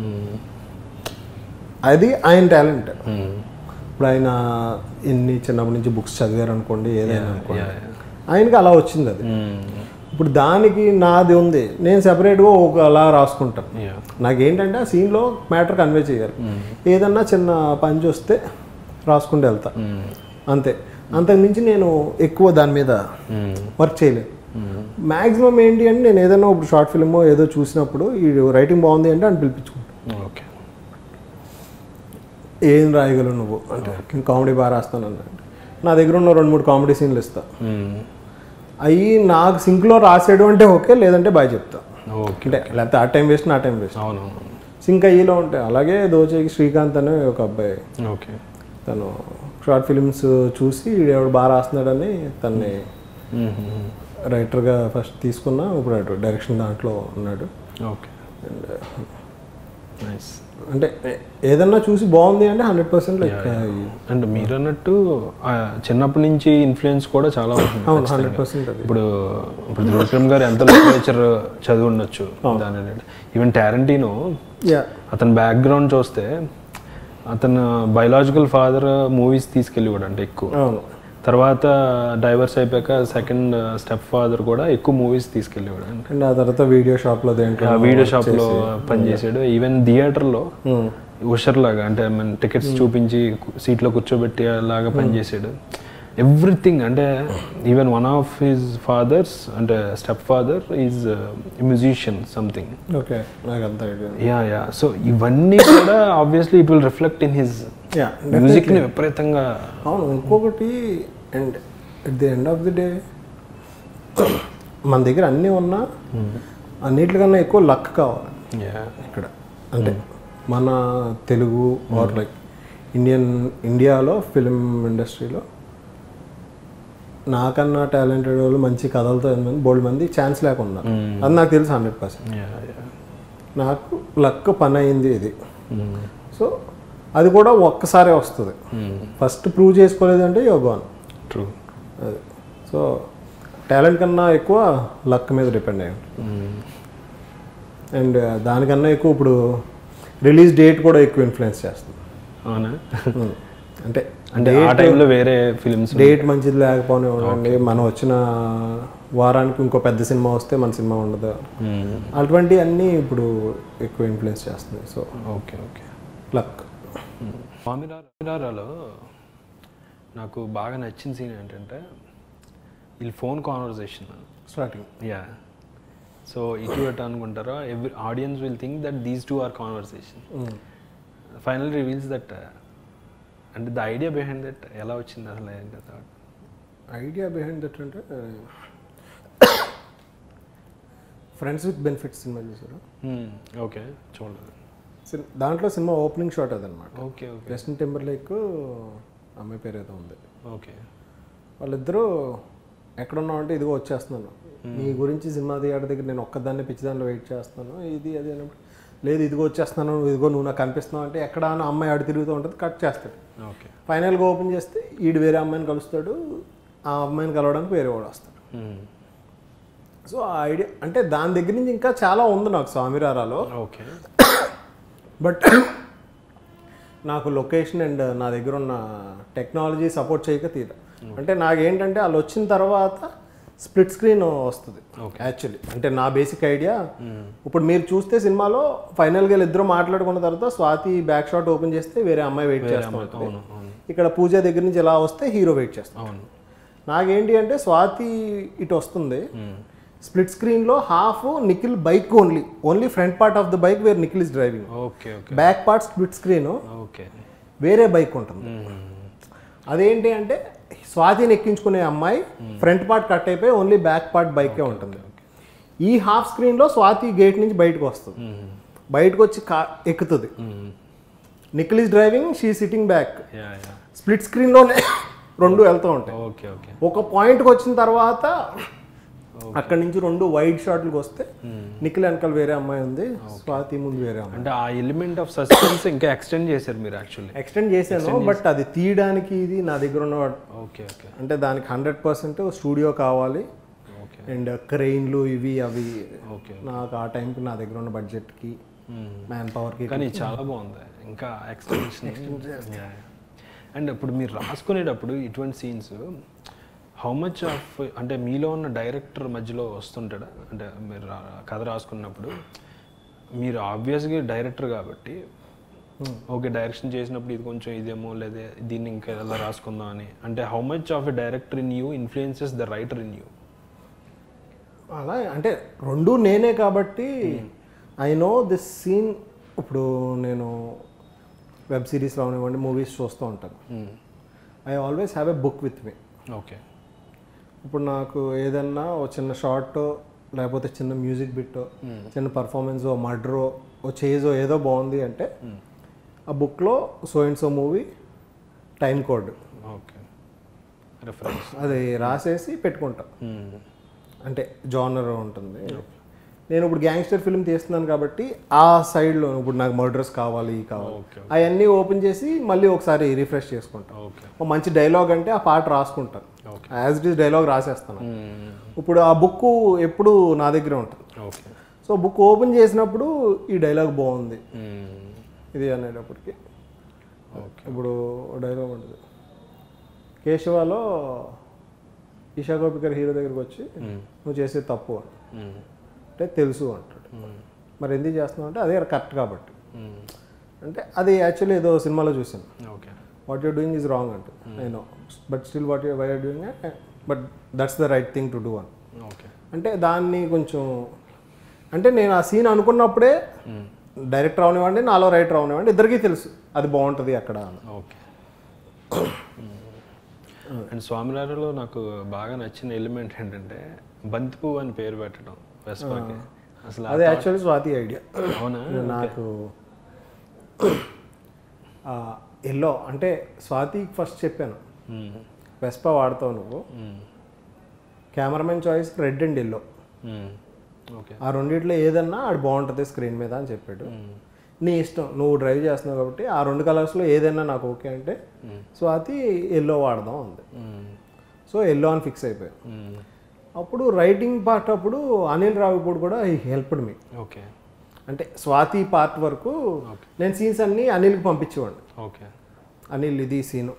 అది ఆయన టాలెంట్ ఇప్పుడు ఆయన ఎన్ని చిన్నప్పటి నుంచి బుక్స్ చదివారు అనుకోండి ఏదైనా అనుకోండి ఆయనకి అలా వచ్చింది అది ఇప్పుడు దానికి నాది ఉంది నేను సెపరేట్గా ఒక అలా రాసుకుంటాను యా నాకేంటంటే ఆ సీన్లో మ్యాటర్ కన్వే చేయాలి ఏదన్నా చిన్న పంచి వస్తే రాసుకుంటూ వెళ్తా అంతే అంతకుమించి నేను ఎక్కువ దాని మీద వర్క్ చేయలేదు మ్యాక్సిమం ఏంటి అంటే నేను ఏదైనా ఇప్పుడు షార్ట్ ఫిల్మ్ ఏదో చూసినప్పుడు ఈ రైటింగ్ బాగుంది అంటే అని పిలిపించుకుంటాను ఓకే ఏం రాయగలవు నువ్వు అంటే నేను కామెడీ బాగా రాస్తాను అన్నాడు నా దగ్గర ఉన్న రెండు మూడు కామెడీ సీన్లు ఇస్తా అవి నాకు సింక్లో రాసేయడం అంటే ఓకే లేదంటే బాయ్ చెప్తా ఓకే అంటే లేకపోతే ఆ టైం వేస్ట్ నా టైం వేస్ట్ అవునవును సింక్ అయ్యేలో ఉంటాయి అలాగే దోచేకి శ్రీకాంత్ అనే ఒక అబ్బాయి ఓకే తను షార్ట్ ఫిల్మ్స్ చూసి ఎవడు బాగా రాస్తున్నాడని తన్ని రైటర్గా ఫస్ట్ తీసుకున్నా ఇప్పుడు అటు డైరెక్షన్ దాంట్లో ఉన్నాడు ఓకే నైస్ అంటే ఏ- ఏదన్నా చూసి బాగుంది అంటే హండ్రెడ్ పర్సెంట్ లైక్ అండ్ మీరు అన్నట్టు ఆ చిన్నప్పటి నుంచి ఇన్ఫ్లుయెన్స్ కూడా చాలా ఉంటుంది అవును హండ్రెడ్ పర్సెంట్ అది ఇప్పుడు ఇప్పుడు త్రివిక్రమ్ గారు ఎంత లిటరేచర్ చదివి ఉండొచ్చు దాని ఈవెన్ టారెంటీనో యా అతని బ్యాక్గ్రౌండ్ చూస్తే అతను బయలాజికల్ ఫాదర్ మూవీస్ తీసుకెళ్ళి కూడా అంటే ఎక్కువ అవును తర్వాత డైవర్స్ అయిపోయాక సెకండ్ స్టెప్ ఫాదర్ కూడా ఎక్కువ మూవీస్ తీసుకెళ్ళేవాడు అంటే అండ్ ఆ తర్వాత వీడియో షాప్లో దేంట్లో ఆ వీడియో షాప్ లో పనిచేసాడు ఈవెన్ థియేటర్ లో ఉషర్ లాగా అంటే మన టికెట్స్ చూపించి సీట్లో కూర్చోబెట్టి లాగా పనిచేసాడు ఎవ్రీథింగ్ అంటే even one of his fathers అంటే step father is musician something okay నాకు అంత ఐడియా యా యా సో ఇవన్నీ కూడా obviously it will reflect in his yeah music ని విపరీతంగా అవును ఇంకొకటి and at the end of the day మన దగ్గర అన్నీ ఉన్నా అన్నిటికన్నా ఎక్కువ లక్ కావాలి యా ఇక్కడ అంటే మన తెలుగు ఆర్ లైక్ ఇండియన్ ఇండియాలో ఫిలిం ఇండస్ట్రీలో నాకన్నా టాలెంటెడ్ వాళ్ళు మంచి కథలతో ఎంతమంది బోల్డ్ మంది ఛాన్స్ లేకుండా అది నాకు తెలుసు హండ్రెడ్ పర్సెంట్ యా యా నాకు లక్ పని అయింది ఇది సో అది కూడా ఒక్కసారే వస్తుంది ఫస్ట్ ప్రూవ్ చేసుకోలేదు అంటే యోగాన్ ట్రూ అది సో టాలెంట్ కన్నా ఎక్కువ లక్ మీద డిపెండ్ అయ్యి అండ్ దానికన్నా ఎక్కువ ఇప్పుడు రిలీజ్ డేట్ కూడా ఎక్కువ ఇన్ఫ్లుయెన్స్ చేస్తుంది అవునా Hmm. అంటే అంటే ఆ టైంలో వేరే ఫిలిమ్స్ డేట్ మంచిది లేకపోతే ఉండండి మనం వచ్చిన వారానికి ఇంకో పెద్ద సినిమా వస్తే మన సినిమా ఉండదు అటువంటి అన్నీ ఇప్పుడు ఎక్కువ ఇన్ఫ్లుయెన్స్ చేస్తున్నాయి సో ఓకే ఓకే లక్ స్వామిరారాలో నాకు బాగా నచ్చిన సీన్ ఏంటంటే వీళ్ళు phone conversation starting yeah so ఇటు అటు అనుకుంటారో every audience will think that these two are conversation final reveals that అంటే ద ఐడియా బిహైండ్ దట్ ఎలా వచ్చింది అసలు ఏంటి thought? ఐడియా బిహైండ్ దట్ అంటే ఫ్రెండ్స్ విత్ బెనిఫిట్స్ సినిమా చూసారు Hmm, ఓకే చూడలేదు సిన్- దాంట్లో సినిమా ఓపెనింగ్ షాట్ అదనమాట ఓకే ఓకే జస్టిన్ టెంబర్లేక్ అమ్మాయి పేరు ఏదో ఉంది ఓకే వాళ్ళిద్దరూ ఎక్కడున్నావు అంటే ఇదిగో వచ్చేస్తున్నాను నీ గురించి సినిమా థియేటర్ దగ్గర నేను ఒక్కదాన్ని పిచ్చి దానిలో వెయిట్ చేస్తున్నాను ఇది అది అన్నప్పుడు లేదు ఇదిగో వచ్చేస్తున్నాను ఇదిగో నువ్వు నాకు కనిపిస్తున్నావు అంటే ఎక్కడ అని అమ్మాయి ఆడు తిరుగుతూ ఉంటుంది కట్ చేస్తాడు ఓకే ఫైనల్గా ఓపెన్ చేస్తే ఈడు వేరే అమ్మాయిని కలుస్తాడు ఆ అమ్మాయిని కలవడానికి వేరే వాడు వస్తాడు సో ఆ ఐడియా అంటే దాని దగ్గర నుంచి ఇంకా చాలా ఉంది నాకు స్వామిరారాలో ఓకే బట్ నాకు లొకేషన్ అండ్ నా దగ్గర ఉన్న టెక్నాలజీ సపోర్ట్ చేయక తీర అంటే నాకేంటంటే వాళ్ళు వచ్చిన తర్వాత స్ప్లిట్ స్క్రీన్ వస్తుంది యాక్చువల్లీ అంటే నా బేసిక్ ఐడియా ఇప్పుడు మీరు చూస్తే సినిమాలో ఫైనల్గా ఇద్దరు మాట్లాడుకున్న తర్వాత స్వాతి బ్యాక్ షాట్ ఓపెన్ చేస్తే వేరే అమ్మాయి వెయిట్ చేస్తాం అవును అవును ఇక్కడ పూజ దగ్గర నుంచి ఇలా వస్తే హీరో వెయిట్ చేస్తాం అవును నాకేంటి అంటే స్వాతి ఇటు వస్తుంది స్ప్లిట్ స్క్రీన్లో half Nikhil bike only only front part of the bike where Nikhil is driving okay okay back part split screen okay వేరే బైక్ ఉంటుంది అదేంటి అంటే స్వాతిని ఎక్కించుకునే అమ్మాయి ఫ్రంట్ పార్ట్ కట్ అయిపోయి ఓన్లీ బ్యాక్ పార్ట్ బైకే ఉంటుంది ఈ హాఫ్ స్క్రీన్లో స్వాతి గేట్ నుంచి బయటకు వస్తుంది బయటకు వచ్చి కా ఎక్కుతుంది Nikhil is driving she sitting back yeah yeah split స్క్రీన్లోనే రెండు వెళ్తూ ఉంటాయి ఓకే ఓకే ఒక పాయింట్కి వచ్చిన తర్వాత అక్కడి నుంచి రెండు వైడ్ షాట్లకు వస్తే నిఖిల్ వెనకాల వేరే అమ్మాయి ఉంది స్వాతి ముందు వేరే అమ్మాయి అంటే ఆ ఎలిమెంట్ ఆఫ్ సస్పెన్స్ ఇంకా ఎక్స్టెండ్ చేశారు మీరు యాక్చువల్లీ ఎక్స్టెండ్ చేశాను బట్ అది తీయడానికి ఇది నా దగ్గర ఉన్న ఓకే ఓకే అంటే దానికి హండ్రెడ్ పర్సెంట్ స్టూడియో కావాలి ఓకే అండ్ క్రెయిన్లు ఇవి అవి ఓకే నాకు ఆ టైంకి నా దగ్గర ఉన్న బడ్జెట్కి మ్యాన్ పవర్కి కానీ చాలా బాగుంది ఇంకా ఎక్స్టెన్షన్ అండ్ ఇప్పుడు మీరు రాసుకునేటప్పుడు ఇటువంటి సీన్స్ హౌ మచ్ ఆఫ్ అంటే మీలో ఉన్న డైరెక్టర్ మధ్యలో వస్తుంటాడా అంటే మీరు రా- కథ రాసుకున్నప్పుడు మీరు ఆబ్వియస్గా డైరెక్టర్ కాబట్టి ఓకే డైరెక్షన్ చేసినప్పుడు ఇది కొంచెం ఇదేమో లేదా దీన్ని ఇంకా ఎలా రాసుకుందాం అని అంటే how much of a director in you influences the writer in you అలా అంటే రెండు నేనే కాబట్టి ఐ నో దిస్ సీన్ ఇప్పుడు నేను వెబ్ సిరీస్ రావనివ్వండి మూవీస్ చూస్తూ ఉంటాను I always have a book with me okay ఇప్పుడు నాకు ఏదన్నా ఓ చిన్న షార్ట్ లేకపోతే చిన్న మ్యూజిక్ బిట్ చిన్న పర్ఫార్మెన్స్ ఓ మర్డరో ఓ చేజో ఏదో బాగుంది అంటే ఆ బుక్లో so and so movie time code okay reference అది రాసేసి పెట్టుకుంటా అంటే జానర్ ఉంటుంది నేను ఇప్పుడు గ్యాంగ్స్టర్ ఫిల్మ్ తీస్తున్నాను కాబట్టి ఆ సైడ్లో ఇప్పుడు నాకు మర్డర్స్ కావాలి ఇవి కావాలి ఓకే అవన్నీ ఓపెన్ చేసి మళ్ళీ ఒకసారి రిఫ్రెష్ చేసుకుంటాను ఓకే ఒక మంచి డైలాగ్ అంటే ఆ పాట రాసుకుంటాను okay as it is dialogue రాసేస్తాను ఇప్పుడు ఆ బుక్ ఎప్పుడు నా దగ్గర ఉంటుంది ఓకే సో బుక్ ఓపెన్ చేసినప్పుడు ఈ డైలాగ్ బాగుంది ఇది అనేటప్పటికి ఓకే ఇప్పుడు డైలాగ్ ఉంటుంది కేశవాలో ఈషా గోపికర్ హీరో దగ్గరికి వచ్చి నువ్వు చేసే తప్పు అని అంటే తెలుసు అంటాడు మరి ఎందుకు చేస్తున్నావు అంటే అదే కరెక్ట్ కాబట్టి అంటే అది యాక్చువల్లీ ఏదో సినిమాలో చూసాను okay what you're doing is wrong అంటే నేను but still what you why are doing but that's the right thing to do అని ఓకే అంటే దాన్ని కొంచెం అంటే నేను ఆ సీన్ అనుకున్నప్పుడే డైరెక్టర్ అవనివ్వండి నాలో రైటర్ అవనివ్వండి ఇద్దరికీ తెలుసు అది బాగుంటుంది అక్కడ అని ఓకే అండ్ స్వామివారిలో నాకు బాగా నచ్చిన ఎలిమెంట్ ఏంటంటే బంతిపు అని పేరు పెట్టడం వెస్పాకి అసలు అది యాక్చువల్లీ స్వాతి ఐడియా అవునా నాకు ఎల్లో అంటే స్వాతికి ఫస్ట్ చెప్పాను మ్మ్. వెస్పా వాడతావు నువ్వు మ్మ్. Cameraman choice red and yellow మ్మ్. ఓకే ఆ రెండిట్లో ఏదన్నా అది బాగుంటుంది స్క్రీన్ మీద అని చెప్పాడు నీ ఇష్టం నువ్వు డ్రైవ్ చేస్తున్నావు కాబట్టి ఆ రెండు కలర్స్లో ఏదైనా నాకు ఓకే అంటే స్వాతి ఎల్లో వాడదాం అంది మ్మ్. సో ఎల్లో అని ఫిక్స్ అయిపోయాను మ్మ్. అప్పుడు రైటింగ్ పార్ట్ అప్పుడు అనిల్ రావిపూడి కూడా ఈ హెల్ప్డ్ మీ ఓకే అంటే స్వాతి పార్ట్ వరకు నేను సీన్స్ అన్నీ అనిల్కి పంపించేవాడిని ఓకే అనిల్ ఇది సీను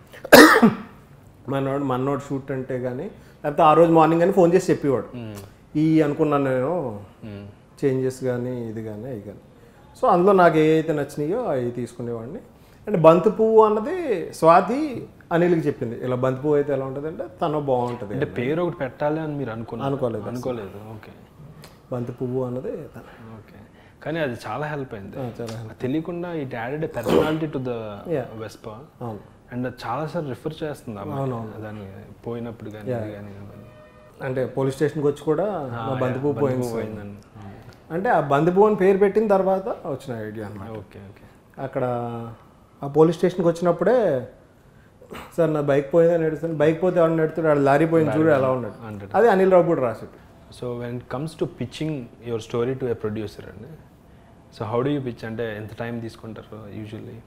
మనోడు మనోడు షూట్ అంటే కానీ లేకపోతే ఆ రోజు మార్నింగ్ కానీ ఫోన్ చేసి చెప్పేవాడు మ్మ్. ఈ అనుకున్నాను నేను మ్మ్. చేంజెస్ కానీ ఇది కానీ అవి కానీ సో అందులో నాకు ఏ అయితే నచ్చినాయో అవి తీసుకునేవాడిని అంటే బంతి పువ్వు అన్నది స్వాతి అనిల్కి చెప్పింది ఇలా బంతి పువ్వు అయితే ఎలా ఉంటుంది అంటే తను బాగుంటుంది అంటే పేరు ఒకటి పెట్టాలి అని మీరు అనుకున్నారు అనుకోలేదు అనుకోలేదు ఓకే బంతి పువ్వు అన్నది తను. ఓకే కానీ అది చాలా హెల్ప్ అయింది ఆ, చాలా తెలియకుండా it added personality to the Yeah. Vespa అవును అండ్ చాలా సార్లు రిఫర్ చేస్తుంది అమ్మాయి. దాన్ని పోయినప్పుడు కానీ ఇది కానీ అవన్నీ. అంటే పోలీస్ స్టేషన్కి వచ్చి కూడా నా బంతి పువ్వు పోయింది సార్. పోయిందని అంటే ఆ బంతి పువ్వు అని పేరు పెట్టిన తర్వాత వచ్చిన ఐడియా అన్నమాట ఓకే ఓకే అక్కడ ఆ పోలీస్ స్టేషన్కి వచ్చినప్పుడే సార్ నా బైక్ పోయిందని నడుస్తాను బైక్ పోతే ఎవరు నడుతాడు ఆడు లారీ పోయింది చూడు ఎలా ఉన్నాడు హండ్రెడ్ అది అనిల్ రావు కూడా రాసాడు so when it comes to pitching your story to a producer అండి so how do you pitch అంటే ఎంత టైం తీసుకుంటారు యూజువల్లీ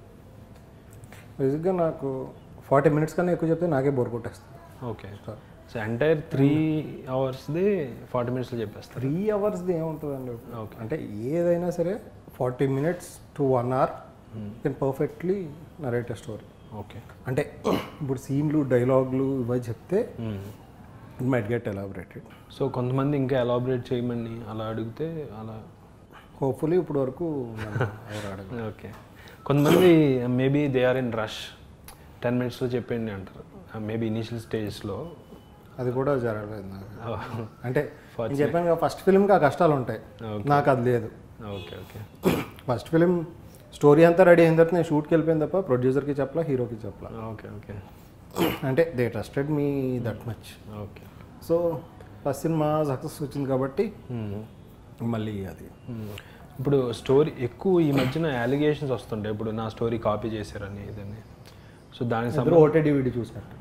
బేసిక్గా నాకు ఫార్టీ మినిట్స్ కన్నా ఎక్కువ చెప్తే నాకే బోర్ కొట్టేస్తుంది ఓకే సో ఎంటైర్ త్రీ అవర్స్ది ఫార్టీ మినిట్స్లో చెప్పేస్తారు త్రీ అవర్స్ది ఏముంటుందండి ఓకే అంటే ఏదైనా సరే forty minutes to one hour can perfectly narrate story okay అంటే ఇప్పుడు సీన్లు డైలాగులు ఇవి చెప్తే it might get elaborated so కొంతమంది ఇంకా ఎలాబరేట్ చేయమని అలా అడిగితే అలా హోప్ఫుల్లీ ఇప్పుడు వరకు నన్ను ఎవరు అడగరు. ఓకే కొంతమంది maybe they are in rush ten మినిట్స్లో చెప్పండి అంటారు మేబీ ఇనీషియల్ స్టేజ్లో అది కూడా జరగలేదు నాకు అంటే నేను చెప్పాను కదా ఫస్ట్ ఫిల్మ్కి ఆ కష్టాలు ఉంటాయి నాకు అది లేదు okay okay first film story అంతా రెడీ అయిన తర్వాత నేను షూట్కి వెళ్ళిపోయింది తప్ప ప్రొడ్యూసర్కి చెప్పలా హీరోకి చెప్పలా ఓకే ఓకే అంటే they trusted me that much okay so first సినిమా సక్సెస్ వచ్చింది కాబట్టి మళ్ళీ అది ఇప్పుడు స్టోరీ ఎక్కువ ఈ మధ్యన అలిగేషన్స్ వస్తుంటాయి ఇప్పుడు నా స్టోరీ కాపీ చేశారని ఇదని సో దానికి అందరూ ఓటే డివిడి చూసినట్టు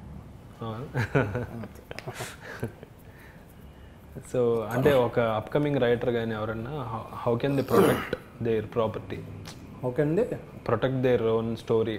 సో అంటే ఒక అప్కమింగ్ రైటర్ కానీ ఎవరన్నా how can they protect their property okay అండి ప్రొటెక్ట్ దేర్ ఓన్ స్టోరీ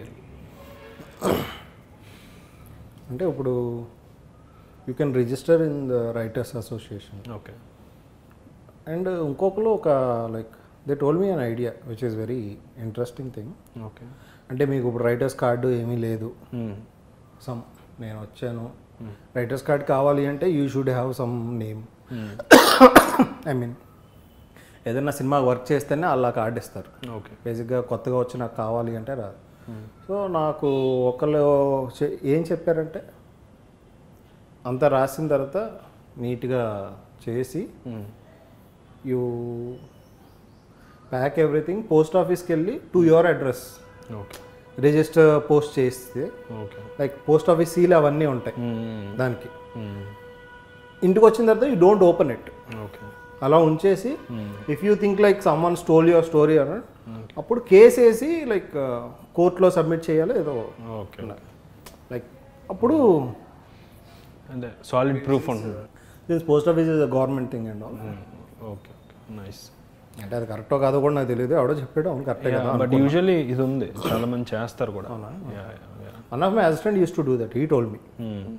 అంటే ఇప్పుడు you can register in the writers association okay and ఇంకొకరు ఒక like they told me an idea which is very interesting thing okay అంటే మీకు ఇప్పుడు writers card ఏమీ లేదు సమ్ నేను వచ్చాను రైటర్స్ కార్డ్ కావాలి అంటే you should have some name I mean ఏదైనా సినిమా వర్క్ చేస్తేనే అలా కార్డ్ ఇస్తారు ఓకే బేసిక్గా కొత్తగా వచ్చి నాకు కావాలి అంటే రాదు సో నాకు ఒకళ్ళు చె- ఏం చెప్పారంటే అంతా రాసిన తర్వాత నీట్గా చేసి యూ ప్యాక్ ఎవ్రీథింగ్ పోస్ట్ ఆఫీస్కి వెళ్ళి to your address okay register post చేస్తే okay like post office seal అవన్నీ ఉంటాయి దానికి ఇంటికి వచ్చిన తర్వాత you don't open it okay అలా ఉంచేసి if you think like someone stole your story అని అప్పుడు కేసు వేసి లైక్ కోర్టులో సబ్మిట్ చేయాలి ఏదో ఓకే లైక్ అప్పుడు అంటే సాలిడ్ ప్రూఫ్ ఉంటుంది this post office is government thing and all okay okay nice అంటే అది కరెక్టో కాదో కూడా నాకు తెలియదు ఎవడో చెప్పాడు అవును కరెక్టే కదా బట్ యూజువలీ ఇది ఉంది చాలా మంది చేస్తారు కూడా one of my assistant used to do that he told me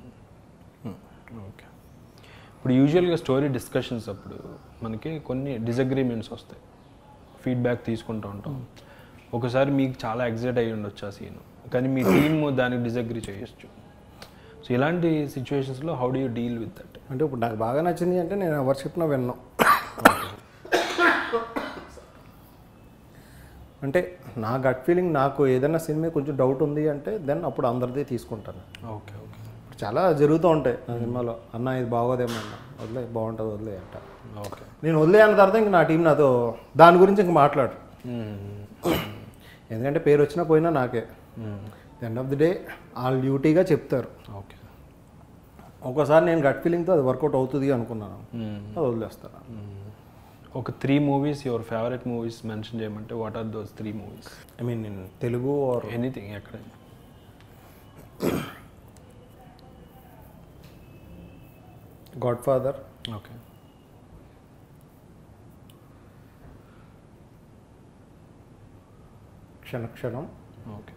okay ఇప్పుడు యూజువల్గా స్టోరీ డిస్కషన్స్ అప్పుడు మనకి కొన్ని డిసగ్రిమెంట్స్ వస్తాయి ఫీడ్బ్యాక్ తీసుకుంటూ ఉంటాం ఒకసారి మీకు చాలా ఎగ్జైట్ అయ్యి ఉండొచ్చు ఆ సీన్ కానీ మీ టీమ్ దానికి డిసగ్రీ చేయొచ్చు సో ఇలాంటి సిచ్యువేషన్స్లో how do you deal with that అంటే ఇప్పుడు నాకు బాగా నచ్చింది అంటే నేను ఎవరు చెప్పినా విన్నాం అంటే నా గట్ ఫీలింగ్ నాకు ఏదైనా సినిమా కొంచెం డౌట్ ఉంది అంటే దెన్ అప్పుడు అందరిది తీసుకుంటాను ఓకే ఓకే ఇప్పుడు చాలా జరుగుతూ ఉంటాయి నా సినిమాలో అన్న ఇది బాగోదేమో అన్న వదిలే బాగుంటుంది వదిలే అంట ఓకే నేను వదిలే అన్న తర్వాత ఇంక నా టీం నాతో దాని గురించి ఇంక మాట్లాడు ఎందుకంటే పేరు వచ్చినా పోయినా నాకే ఎండ్ ఆఫ్ ది డే వాళ్ళు డ్యూటీగా చెప్తారు ఓకే ఒక్కోసారి నేను గట్ ఫీలింగ్తో అది వర్కౌట్ అవుతుంది అనుకున్నాను అది వదిలేస్తాను ఒక three movies your favourite movies mention చేయమంటే what are those three movies I mean నేను తెలుగు ఆర్ ఎనీథింగ్ ఎక్కడ godfather okay Kshana Kshanam okay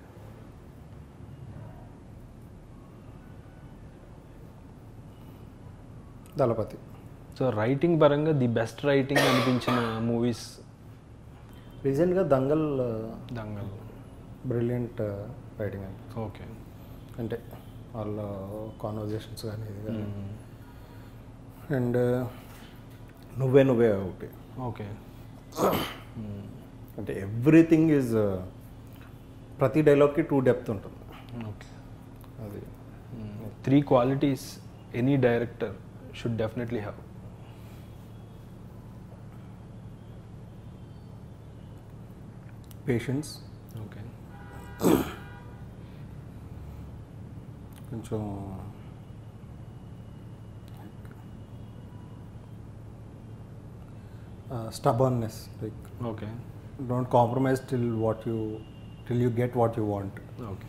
Thalapathi so writing పరంగా ది బెస్ట్ రైటింగ్ అనిపించిన మూవీస్ రీసెంట్గా దంగల్ దంగల్ బ్రిలియంట్ రైటింగ్ అని ఓకే అంటే వాళ్ళ కాన్వర్జేషన్స్ కానీ ఇది కానీ అండ్ నువ్వే నువ్వే ఒకటి ఓకే అంటే ఎవ్రీథింగ్ ఈజ్ ప్రతి డైలాగ్కి టూ డెప్త్ ఉంటుంది ఓకే అది three qualities any director should definitely have patience okay కొంచెం stubbornness like okay don't compromise till what you till you get what you want okay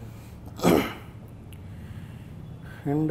and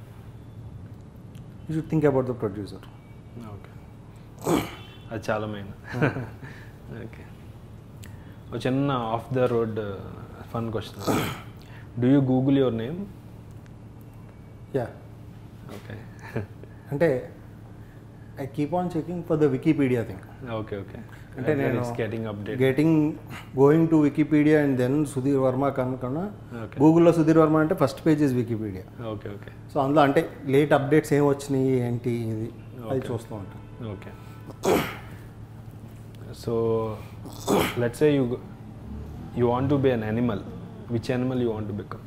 you should think about the producer okay అది చాలా main okay ఒక చిన్న off the road fun question do you Google your name yeah okay అంటే I keep on checking for the Wikipedia thing okay okay అంటే నేను getting update getting going to Wikipedia and then Sudheer Varma కనుకన్నా Okay. గూగుల్లో సుధీర్ వర్మ అంటే first page is Wikipedia okay okay so అందులో అంటే late updates ఏం వచ్చినాయి ఏంటి ఇది అది చూస్తూ ఉంటాను okay so let's say you you want to be an animal which animal you want to become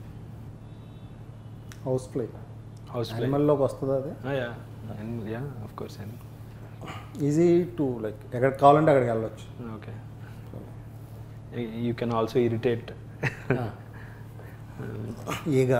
housefly housefly యానిమల్లోకి వస్తుంది అది yeah animal yeah of course animal easy to like ఎక్కడికి కావాలంటే అక్కడికి వెళ్ళొచ్చు okay you can also irritate ఈగా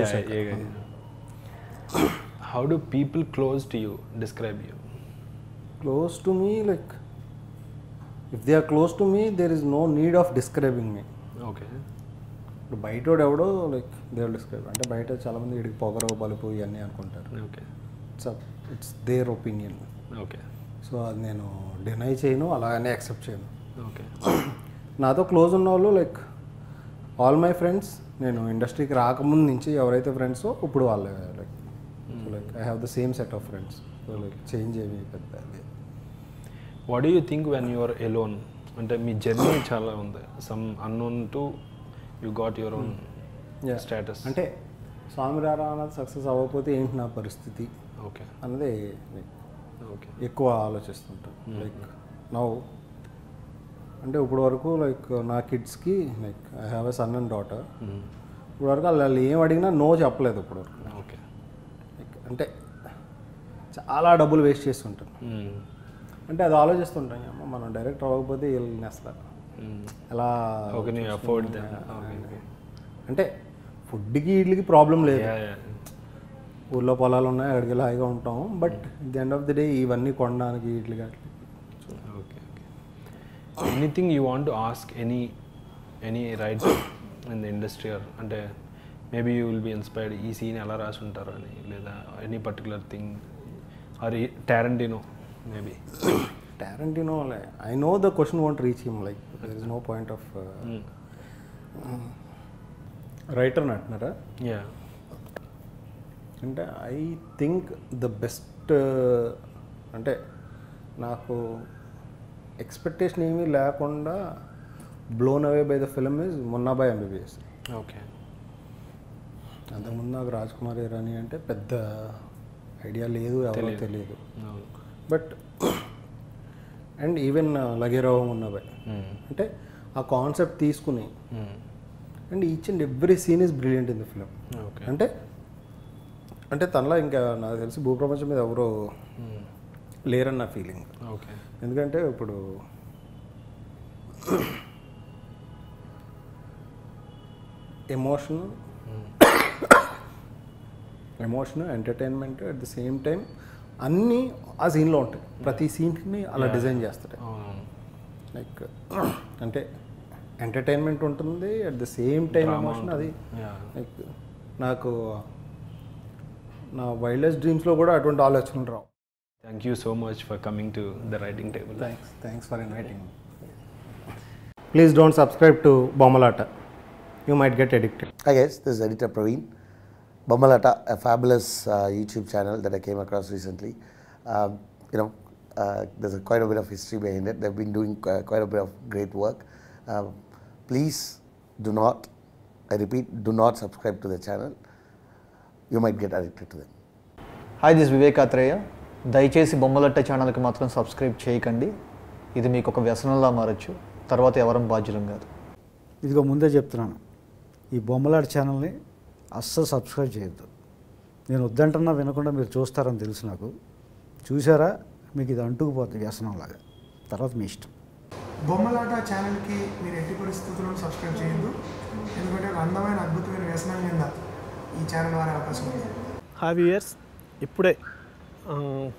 how do people close to you describe you close to me like if they are close to me there is no need of describing me okay ఇప్పుడు బయటోడు ఎవడో like they describe అంటే బయట చాలామంది ఇడికి పొగరు బలుపు ఇవన్నీ అనుకుంటారు okay it's it's their opinion okay so అది నేను డినై చేయను అలాగనే యాక్సెప్ట్ చేయను ఓకే నాతో క్లోజ్ ఉన్న వాళ్ళు లైక్ ఆల్ మై ఫ్రెండ్స్ నేను ఇండస్ట్రీకి రాకముందు నుంచి ఎవరైతే ఫ్రెండ్సో ఇప్పుడు వాళ్ళే like like I have the same set of friends so like change ఏమి పెద్ద లేదు. What you think when you're alone అంటే మీ జర్నీ చాలా ఉంది some unknown to you got your own Yeah. Status అంటే స్వామి రారా అన్నది సక్సెస్ అవ్వకపోతే ఏంటి నా పరిస్థితి ఓకే అన్నది like ఓకే ఎక్కువ ఆలోచిస్తుంటాను లైక్ నవ్వు అంటే ఇప్పుడు వరకు లైక్ నా కిడ్స్కి like I have a son and daughter ఇప్పుడు వరకు వాళ్ళు ఏం అడిగినా నో చెప్పలేదు ఇప్పుడు వరకు ఓకే Like, అంటే చాలా డబ్బులు వేస్ట్ చేస్తుంటాను అంటే అది ఆలోచిస్తుంటాను అమ్మ మనం డైరెక్ట్ అవ్వకపోతే వీళ్ళని అసలు ఎలా ఓకే నీ అఫోర్డ్ దెన్ ఓకే అంటే ఫుడ్కి వీటికి ప్రాబ్లం లేదు యా యా ఊర్లో పొలాలు ఉన్నాయి అక్కడికి వెళ్ళి హాయిగా ఉంటాం but the end of the day ఇవన్నీ కొనడానికి వీటికి అట్లా okay okay anything you want to ask any any right in the industry or అంటే maybe you will be inspired ఈ సీన్ ఎలా రాసి ఉంటారు అని లేదా any particular thing or Tarantino maybe Tarantino I know the question want reach him like there is no point of writer అంటున్నారా yeah అంటే I think the best అంటే నాకు ఎక్స్పెక్టేషన్ ఏమీ లేకుండా blown away by the film is Munnabhai MBBS okay అంతకుముందు నాకు రాజ్ కుమార్ ఇరానీ అంటే పెద్ద ఐడియా లేదు ఎవరో తెలియదు but and even Lage Raho Munnabhai అంటే ఆ కాన్సెప్ట్ తీసుకుని and each and every scene is brilliant in the film okay అంటే అంటే తనలో ఇంకా నాకు తెలిసి భూప్రపంచం మీద ఎవరో లేరన్న ఫీలింగ్ ఓకే ఎందుకంటే ఇప్పుడు emotion emotion entertainment at the same time అన్నీ ఆ సీన్లో ఉంటాయి ప్రతి సీన్ని అలా డిజైన్ చేస్తాడు అవునవును లైక్ అంటే ఎంటర్టైన్మెంట్ ఉంటుంది at the same time emotion అది యా లైక్ నాకు నా వైల్డెస్ట్ డ్రీమ్స్లో కూడా అటువంటి ఆలోచనలు రావు thank you so much for coming to the writing table thanks thanks for inviting please don't subscribe to Bommalata you might get addicted Hi guys, this is editor Praveen. Bamalata, a fabulous uh, YouTube channel that I came across recently. Um, you know, uh, there's a, quite a bit of history behind it. They've been doing uh, quite a bit of great work. Um, please do not, I repeat, do not subscribe to the channel. You might get addicted to them. Hi this Vivek Athreya దయచేసి బొమ్మలట్ట ఛానల్కి మాత్రం subscribe చేయకండి ఇది మీకు ఒక వ్యసనంలా మారచ్చు తర్వాత ఎవరం బాధ్యులం కాదు ఇదిగో ముందే చెప్తున్నాను ఈ బొమ్మలాట ఛానల్ని అస్సలు సబ్స్క్రైబ్ చేయొద్దు నేను వద్దంటున్నా వినకుండా మీరు చూస్తారని తెలుసు నాకు చూసారా మీకు ఇది అంటుకుపోతుంది వ్యసనంలాగా తర్వాత మీ ఇష్టం బొమ్మలాట ఛానల్కి మీరు ఎట్టి పరిస్థితుల్లో సబ్స్క్రైబ్ చేయొద్దు ఎందుకంటే ఒక అందమైన అద్భుతమైన వ్యసనం కింద ఈ ఛానల్ వారే అవకాశం ఉంది హావ్ ఇయర్స్ ఇప్పుడే ఆ,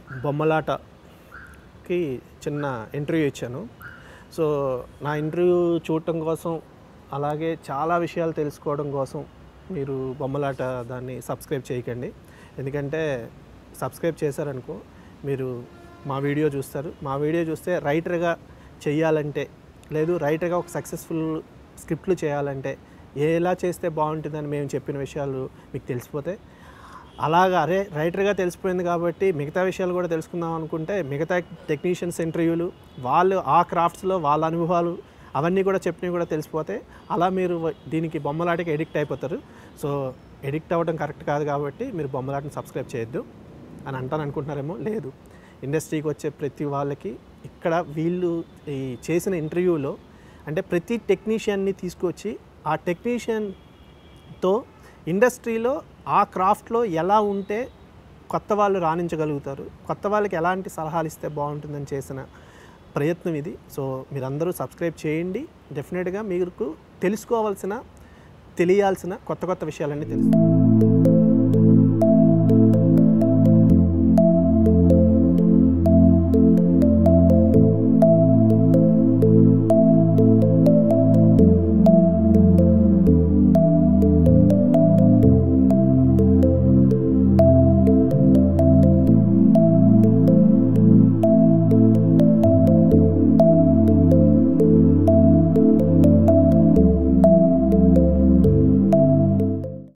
బొమ్మలాటకి చిన్న ఇంటర్వ్యూ ఇచ్చాను సో నా ఇంటర్వ్యూ చూడటం కోసం అలాగే చాలా విషయాలు తెలుసుకోవడం కోసం మీరు బొమ్మలాట దాన్ని సబ్స్క్రైబ్ చేయకండి ఎందుకంటే సబ్స్క్రైబ్ చేశారనుకో మీరు మా వీడియో చూస్తారు మా వీడియో చూస్తే రైటర్గా చెయ్యాలంటే లేదు రైటర్గా ఒక సక్సెస్ఫుల్ స్క్రిప్ట్లు చేయాలంటే ఎలా చేస్తే బాగుంటుందని మేము చెప్పిన విషయాలు మీకు తెలిసిపోతే అలాగా అరే రైటర్గా తెలిసిపోయింది కాబట్టి మిగతా విషయాలు కూడా తెలుసుకుందాం అనుకుంటే మిగతా టెక్నీషియన్స్ ఇంటర్వ్యూలు వాళ్ళు ఆ క్రాఫ్ట్స్లో వాళ్ళ అనుభవాలు అవన్నీ కూడా చెప్పినవి కూడా తెలిసిపోతే అలా మీరు వ- దీనికి బొమ్మలాటకి ఎడిక్ట్ అయిపోతారు సో ఎడిక్ట్ అవ్వడం కరెక్ట్ కాదు కాబట్టి మీరు బొమ్మలాటని సబ్స్క్రైబ్ చేయొద్దు అని అంటాను అనుకుంటున్నారేమో లేదు ఇండస్ట్రీకి వచ్చే ప్రతి వాళ్ళకి ఇక్కడ వీళ్ళు ఈ చేసిన ఇంటర్వ్యూలో అంటే ప్రతి టెక్నీషియన్ని తీసుకొచ్చి ఆ టెక్నీషియన్తో ఇండస్ట్రీలో ఆ క్రాఫ్ట్లో ఎలా ఉంటే కొత్త వాళ్ళు రాణించగలుగుతారు కొత్త వాళ్ళకి ఎలాంటి సలహాలు ఇస్తే బాగుంటుందని చేసిన ప్రయత్నం ఇది సో మీరందరూ సబ్స్క్రైబ్ చేయండి డెఫినెట్గా మీకు తెలుసుకోవాల్సిన తెలియాల్సిన కొత్త కొత్త విషయాలన్నీ తెలుస్తాయి